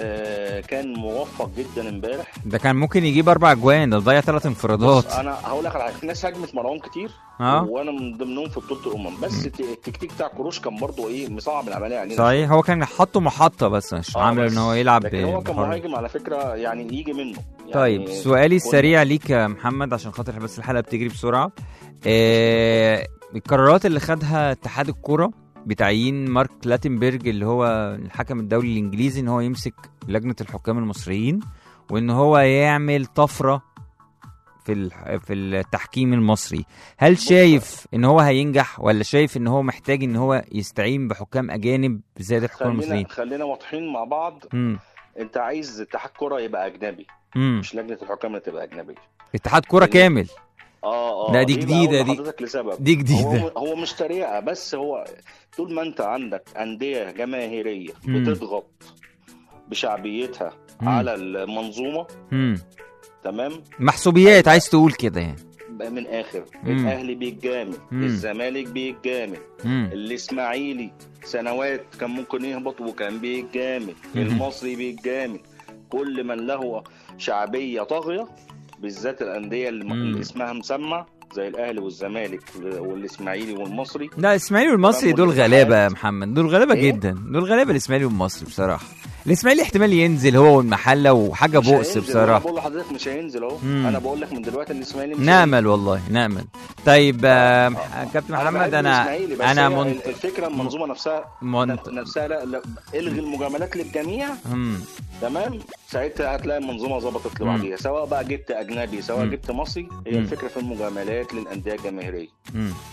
آه كان موفق جدا امبارح ده كان ممكن يجيب اربع اجوان ده ضيع ثلاث انفرادات بص، انا هقول لك على حاجه في ناس هاجمت مروان كتير اه وانا من ضمنهم في بطوله الامم بس الت- التكتيك بتاع كروش كان برضه ايه مصعب العمليه علينا صحيح هو كان حاطه محطه بس مش آه، عامل بس. ان هو يلعب لكن هو بحر. كمهاجم على فكره يعني يجي منه يعني طيب سؤالي كل- السريع ليك يا محمد عشان خاطر بس الحلقه بتجري بسرعه آه القرارات اللي خدها اتحاد الكوره بتعيين مارك لاتنبرج اللي هو الحكم الدولي الانجليزي ان هو يمسك لجنه الحكام المصريين وان هو يعمل طفره في الح- في التحكيم المصري هل شايف ان هو هينجح ولا شايف ان هو محتاج ان هو يستعين بحكام اجانب زائد الحكام خلينا المصريين خلينا واضحين مع بعض امم انت عايز اتحاد كره يبقى اجنبي امم مش لجنه الحكام اللي تبقى اجنبيه اتحاد كوره خلينا- كامل اه اه لا، دي بقى جديدة أقول دي. لحضرتك لسبب دي جديدة. هو هو مش تريقه بس هو طول ما انت عندك انديه جماهيريه مم. بتضغط بشعبيتها مم. على المنظومه امم تمام محسوبيات عايز تقول كده يعني بقى من اخر مم. الاهلي بيتجامل مم. الزمالك بيتجامل امم الاسماعيلي سنوات كان ممكن يهبط وكان بيتجامل مم. المصري بيتجامل كل من له شعبيه طاغيه بالذات الانديه اللي مم. اللي اسمها مسمع زي الاهلي والزمالك والاسماعيلي والمصري لا الاسماعيلي والمصري تمام، دول والاتحاد. غلابه يا محمد دول غلابه إيه؟ جدا دول غلابه الاسماعيلي والمصري بصراحه الاسماعيلي احتمال ينزل هو والمحله وحاجه مش بؤس هينزل. انا بصراحه بقول لحضرتك مش هينزل اهو مم. انا بقول لك من دلوقتي الاسماعيلي مش نامل والله نامل طيب آه، مح- كابتن هينزل. محمد بحب انا الإسماعيلي، بس انا هي منت... الفكره المنظومه نفسها منت... نفسها لا, لا الغي المجاملات للجميع مم. تمام ساعتها هتلاقي المنظومه ظبطت لوحديها سواء بقى جبت اجنبي سواء مم. جبت مصري هي مم. الفكره في المجاملات للانديه الجماهيريه مم.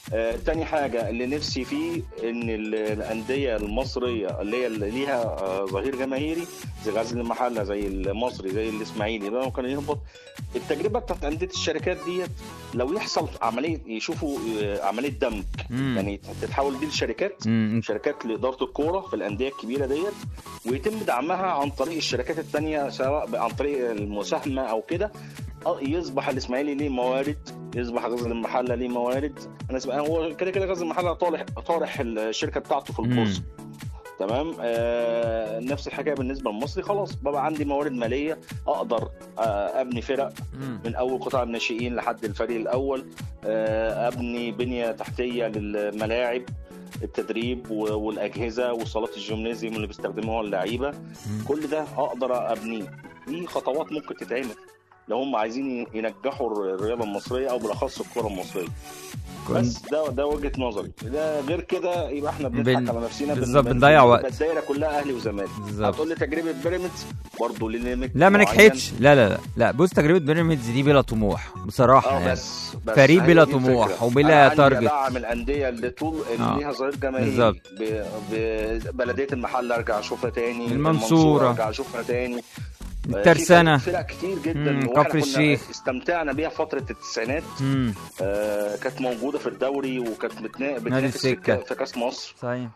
آه، تاني حاجة اللي نفسي فيه إن ال- الأندية المصرية اللي هي اللي ليها آه، ظهير جماهيري زي غزل المحلة زي المصري زي الإسماعيلي ده كان يهبط التجربة بتاعت أندية الشركات ديت لو يحصل عملية يشوفوا آه، عملية دمج مم. يعني تتحول دي لشركات مم. شركات لإدارة الكورة في الأندية الكبيرة ديت ويتم دعمها عن طريق الشركات التانية سواء عن طريق المساهمة أو كده آه، يصبح الإسماعيلي ليه موارد يصبح غزل المحلة ليه موارد أنا اسمع هو كده كده غزل المحلة طارح طارح الشركة بتاعته في البورصة تمام آه نفس الحكايه بالنسبه للمصري خلاص بقى عندي موارد ماليه اقدر آه ابني فرق مم. من اول قطاع الناشئين لحد الفريق الاول آه، ابني بنيه تحتيه للملاعب التدريب و- والاجهزه وصالات الجيمنازيوم اللي بيستخدموها اللعيبه كل ده اقدر ابنيه دي خطوات ممكن تتعمل لو هم عايزين ينجحوا الرياضه المصريه او بالاخص الكره المصريه بس ده ده وجهه نظري ده غير كده يبقى احنا بنضحك بن- على نفسنا بن- بالظبط، بن- بنضيع بن- وقت. الدايره كلها اهلي وزمالك بالظبط. هتقول لي تجربه بيراميدز برضه لليميت لا ما معين. نجحتش لا لا لا لا بص تجربه بيراميدز دي بلا طموح بصراحه اه يعني. بس, بس فريق هي بلا دي طموح الفكرة. وبلا أنا عندي تارجت. ادعم الانديه اللي طول اللي آه. ليها ظهير جماهيري بالظبط. ب- ب- بلديه المحله ارجع اشوفها تاني المنصورة. ارجع اشوفها تاني آه، الترسانة. في فرق كتير جدا مم، واحنا كفر كنا الشيخ. استمتعنا بيها فتره التسعينات مم. آه كانت موجوده في الدوري وكانت بتنا- بتنافس في السكة. ك- في كاس مصر صحيح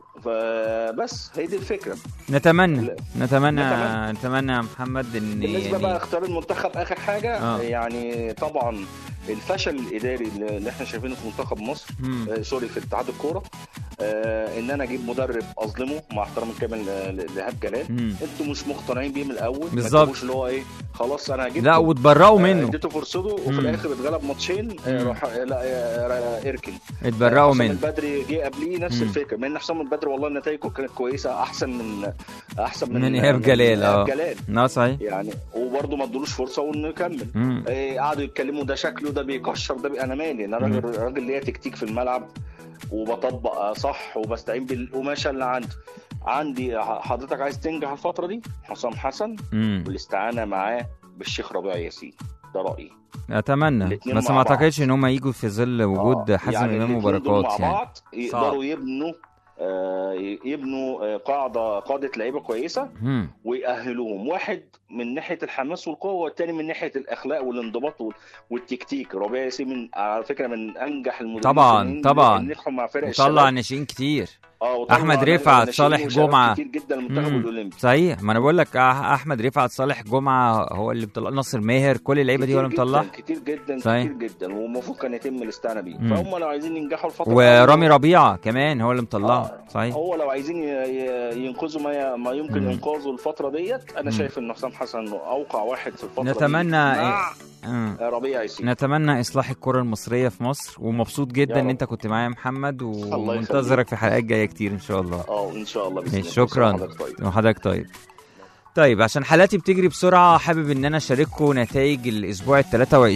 فبس هي دي الفكره نتمنى لا. نتمنى نتمنى. نتمنى يا محمد ان بالنسبه بقى يعني اختيار المنتخب اخر حاجه آه. آه. يعني طبعا الفشل الاداري اللي اللي احنا شايفينه في منتخب مصر مم. آه سوري في اتحاد الكوره آه ان انا اجيب مدرب اظلمه مع احترامي الكامل ل- ل- لإيهاب جلال مم. انتوا مش مقتنعين بيه من الاول ما بالظبط. تجيبوش اللي هو ايه خلاص انا هجيب لا وتبرأوا منه اديته فرصته وفي مم. الاخر اتغلب ماتشين آه مم. روح آه، لا آه، اركن اتبرأوا حسام منه البدري جه قبليه نفس مم. الفكره مع ان حسام البدري والله نتائجه كانت كويسه احسن من احسن من من إيهاب جلال، إيهاب آه. جلال لا صحيح يعني وبرضه ما ادولوش فرصه وانه يكمل مم. إيه قعدوا يتكلموا ده شكله ده بيكشر ده بي... انا مالي انا راجل راجل ليا تكتيك في الملعب وبطبق آه، صح وبستعين بالقماشه اللي عندي عندي ح- حضرتك عايز تنجح الفتره دي حسام حسن مم. والاستعانه معاه بالشيخ ربيع ياسين ده رايي اتمنى الاتنين بس مع ما بعض. اعتقدش ان هم يجوا في ظل وجود آه، حسن يعني امام الاتنين دول وبركات مع يعني بعض يقدروا يبنوا آه، يبنوا آه، قاعده قاده لعيبه كويسه مم. ويأهلوهم واحد من ناحيه الحماس والقوه والتاني من ناحيه الاخلاق والانضباط وال- والتكتيك ربيع ياسين من على فكره من انجح المدربين طبعاً، الفنيين طبعاً. اللي نجحوا مع فرق وطلع الشباب ناشئين كتير اه وطلع أحمد ناشئين رفعت، صالح وشباب جمعة. كتير جدا المنتخب مم. الاولمبي صحيح ما انا بقول لك أح- احمد رفعت صالح جمعه هو اللي مطلع ناصر ماهر كل اللعيبه دي هو اللي كتير مطلع جدا كتير جدا صحيح. كتير جدا والمفروض كان يتم الاستعانه بيه مم. فهم لو عايزين ينجحوا الفتره ورامي ربيعه كمان هو اللي مطلعه آه. صحيح هو لو عايزين ي- ي- ينقذوا ما ي- ما يمكن مم. انقاذه الفتره ديت انا مم. شايف ان حسام حسن اوقع واحد في الفتره نتمنى دي مع مم. ربيع ياسين نتمنى اصلاح الكره المصريه في مصر ومبسوط جدا يا ان رب. انت كنت معايا يا محمد الله ومنتظرك في حلقات جايه كتير ان شاء الله اه ان شاء الله بإذن ماشي الله. شكرا حضرتك طيب. وحضرتك طيب طيب عشان حالاتي بتجري بسرعة حابب ان انا اشارككم نتائج الاسبوع ال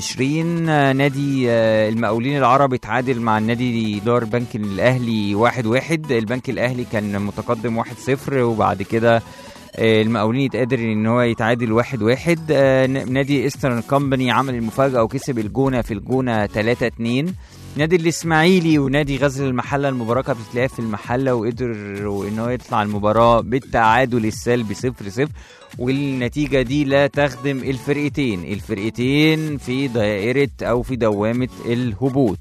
23 آه، نادي آه، المقاولين العرب اتعادل مع النادي دار البنك الاهلي واحد واحد البنك الاهلي كان متقدم واحد صفر وبعد كده آه، المقاولين يتقدر ان هو يتعادل واحد واحد آه، ن- نادي ايسترن كومباني عمل المفاجأة وكسب الجونة في الجونة 3 2 نادي الاسماعيلي ونادي غزل المحله المباراه كانت بتتلعب في المحله وقدروا ان هو يطلع المباراه بالتعادل السلبي 0 0 والنتيجه دي لا تخدم الفرقتين الفرقتين في دائره او في دوامه الهبوط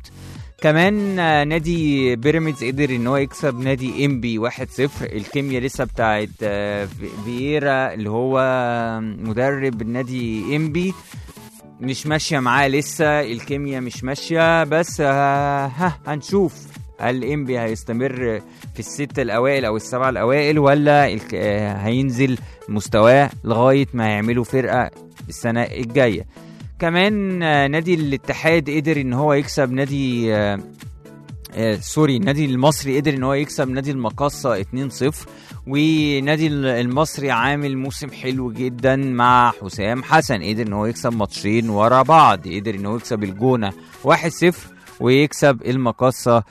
كمان آه، نادي بيراميدز قدر ان هو يكسب نادي انبي 1-0 الكيمياء لسه بتاعت آه، في- فييرا اللي هو مدرب نادي انبي مش ماشيه معاه لسه الكيمياء مش ماشيه بس ها, ها هنشوف هل انبي هيستمر في الستة الأوائل أو السبعة الأوائل ولا الك- آه، هينزل مستواه لغاية ما يعملوا فرقة السنة الجاية كمان آه، نادي الاتحاد قدر ان هو يكسب نادي آه، آه، سوري النادي المصري قدر ان هو يكسب نادي المقاصة 2-0 ونادي ال- المصري عامل موسم حلو جدا مع حسام حسن قدر ان هو يكسب ماتشين ورا بعض قدر ان هو يكسب الجونة 1-0 ويكسب المقاصة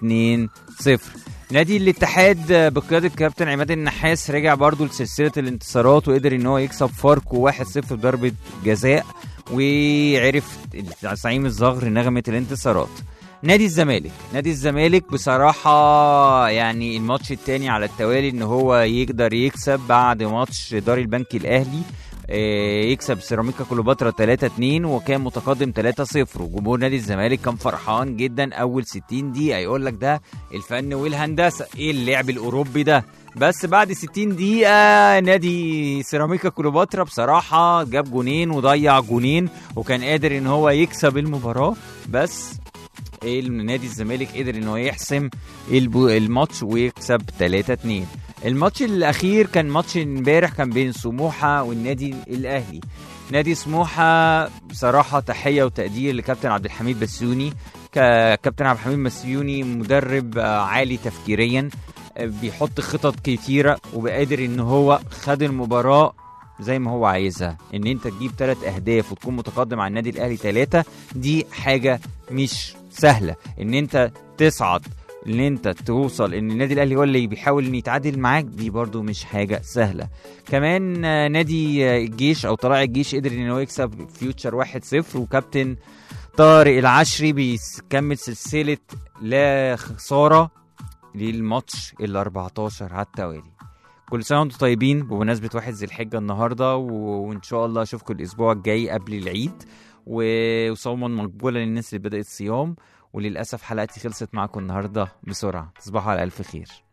2-0 نادي الاتحاد آه، بقيادة كابتن عماد النحاس رجع برضو لسلسلة الانتصارات وقدر ان هو يكسب فاركو 1-0 بضربة جزاء وعرف زعيم الزغر نغمة الانتصارات نادي الزمالك نادي الزمالك بصراحة يعني الماتش التاني على التوالي ان هو يقدر يكسب بعد ماتش دار البنك الاهلي آه، يكسب سيراميكا كليوباترا 3 2 وكان متقدم 3 0 وجمهور نادي الزمالك كان فرحان جدا اول 60 دقيقة يقول لك ده الفن والهندسة ايه اللعب الاوروبي ده بس بعد 60 دقيقة نادي سيراميكا كليوباترا بصراحة جاب جونين وضيع جونين وكان قادر ان هو يكسب المباراة بس نادي الزمالك قدر ان هو يحسم البو- الماتش ويكسب 3 2 الماتش الاخير كان ماتش امبارح كان بين سموحه والنادي الاهلي نادي سموحه بصراحه تحيه وتقدير لكابتن عبد الحميد بسيوني ك- كابتن عبد الحميد بسيوني مدرب آه، عالي تفكيريا آه، بيحط خطط كتيره وبقادر ان هو خد المباراه زي ما هو عايزها ان انت تجيب ثلاث اهداف وتكون متقدم على النادي الاهلي ثلاثه دي حاجه مش سهله ان انت تصعد ان انت توصل ان النادي الاهلي هو اللي بيحاول ان يتعادل معاك دي برضو مش حاجه سهله كمان آه، نادي آه، الجيش او طلائع الجيش قدر ان هو يكسب فيوتشر 1-0 وكابتن طارق العشري بيكمل سلسله لا خساره للماتش ال 14 على التوالي كل سنه وانتم طيبين بمناسبه واحد ذي الحجه النهارده و... وان شاء الله اشوفكم الاسبوع الجاي قبل العيد و- وصوما مقبولا للناس اللي بدات صيام وللاسف حلقتي خلصت معاكم النهارده بسرعه تصبحوا على الف خير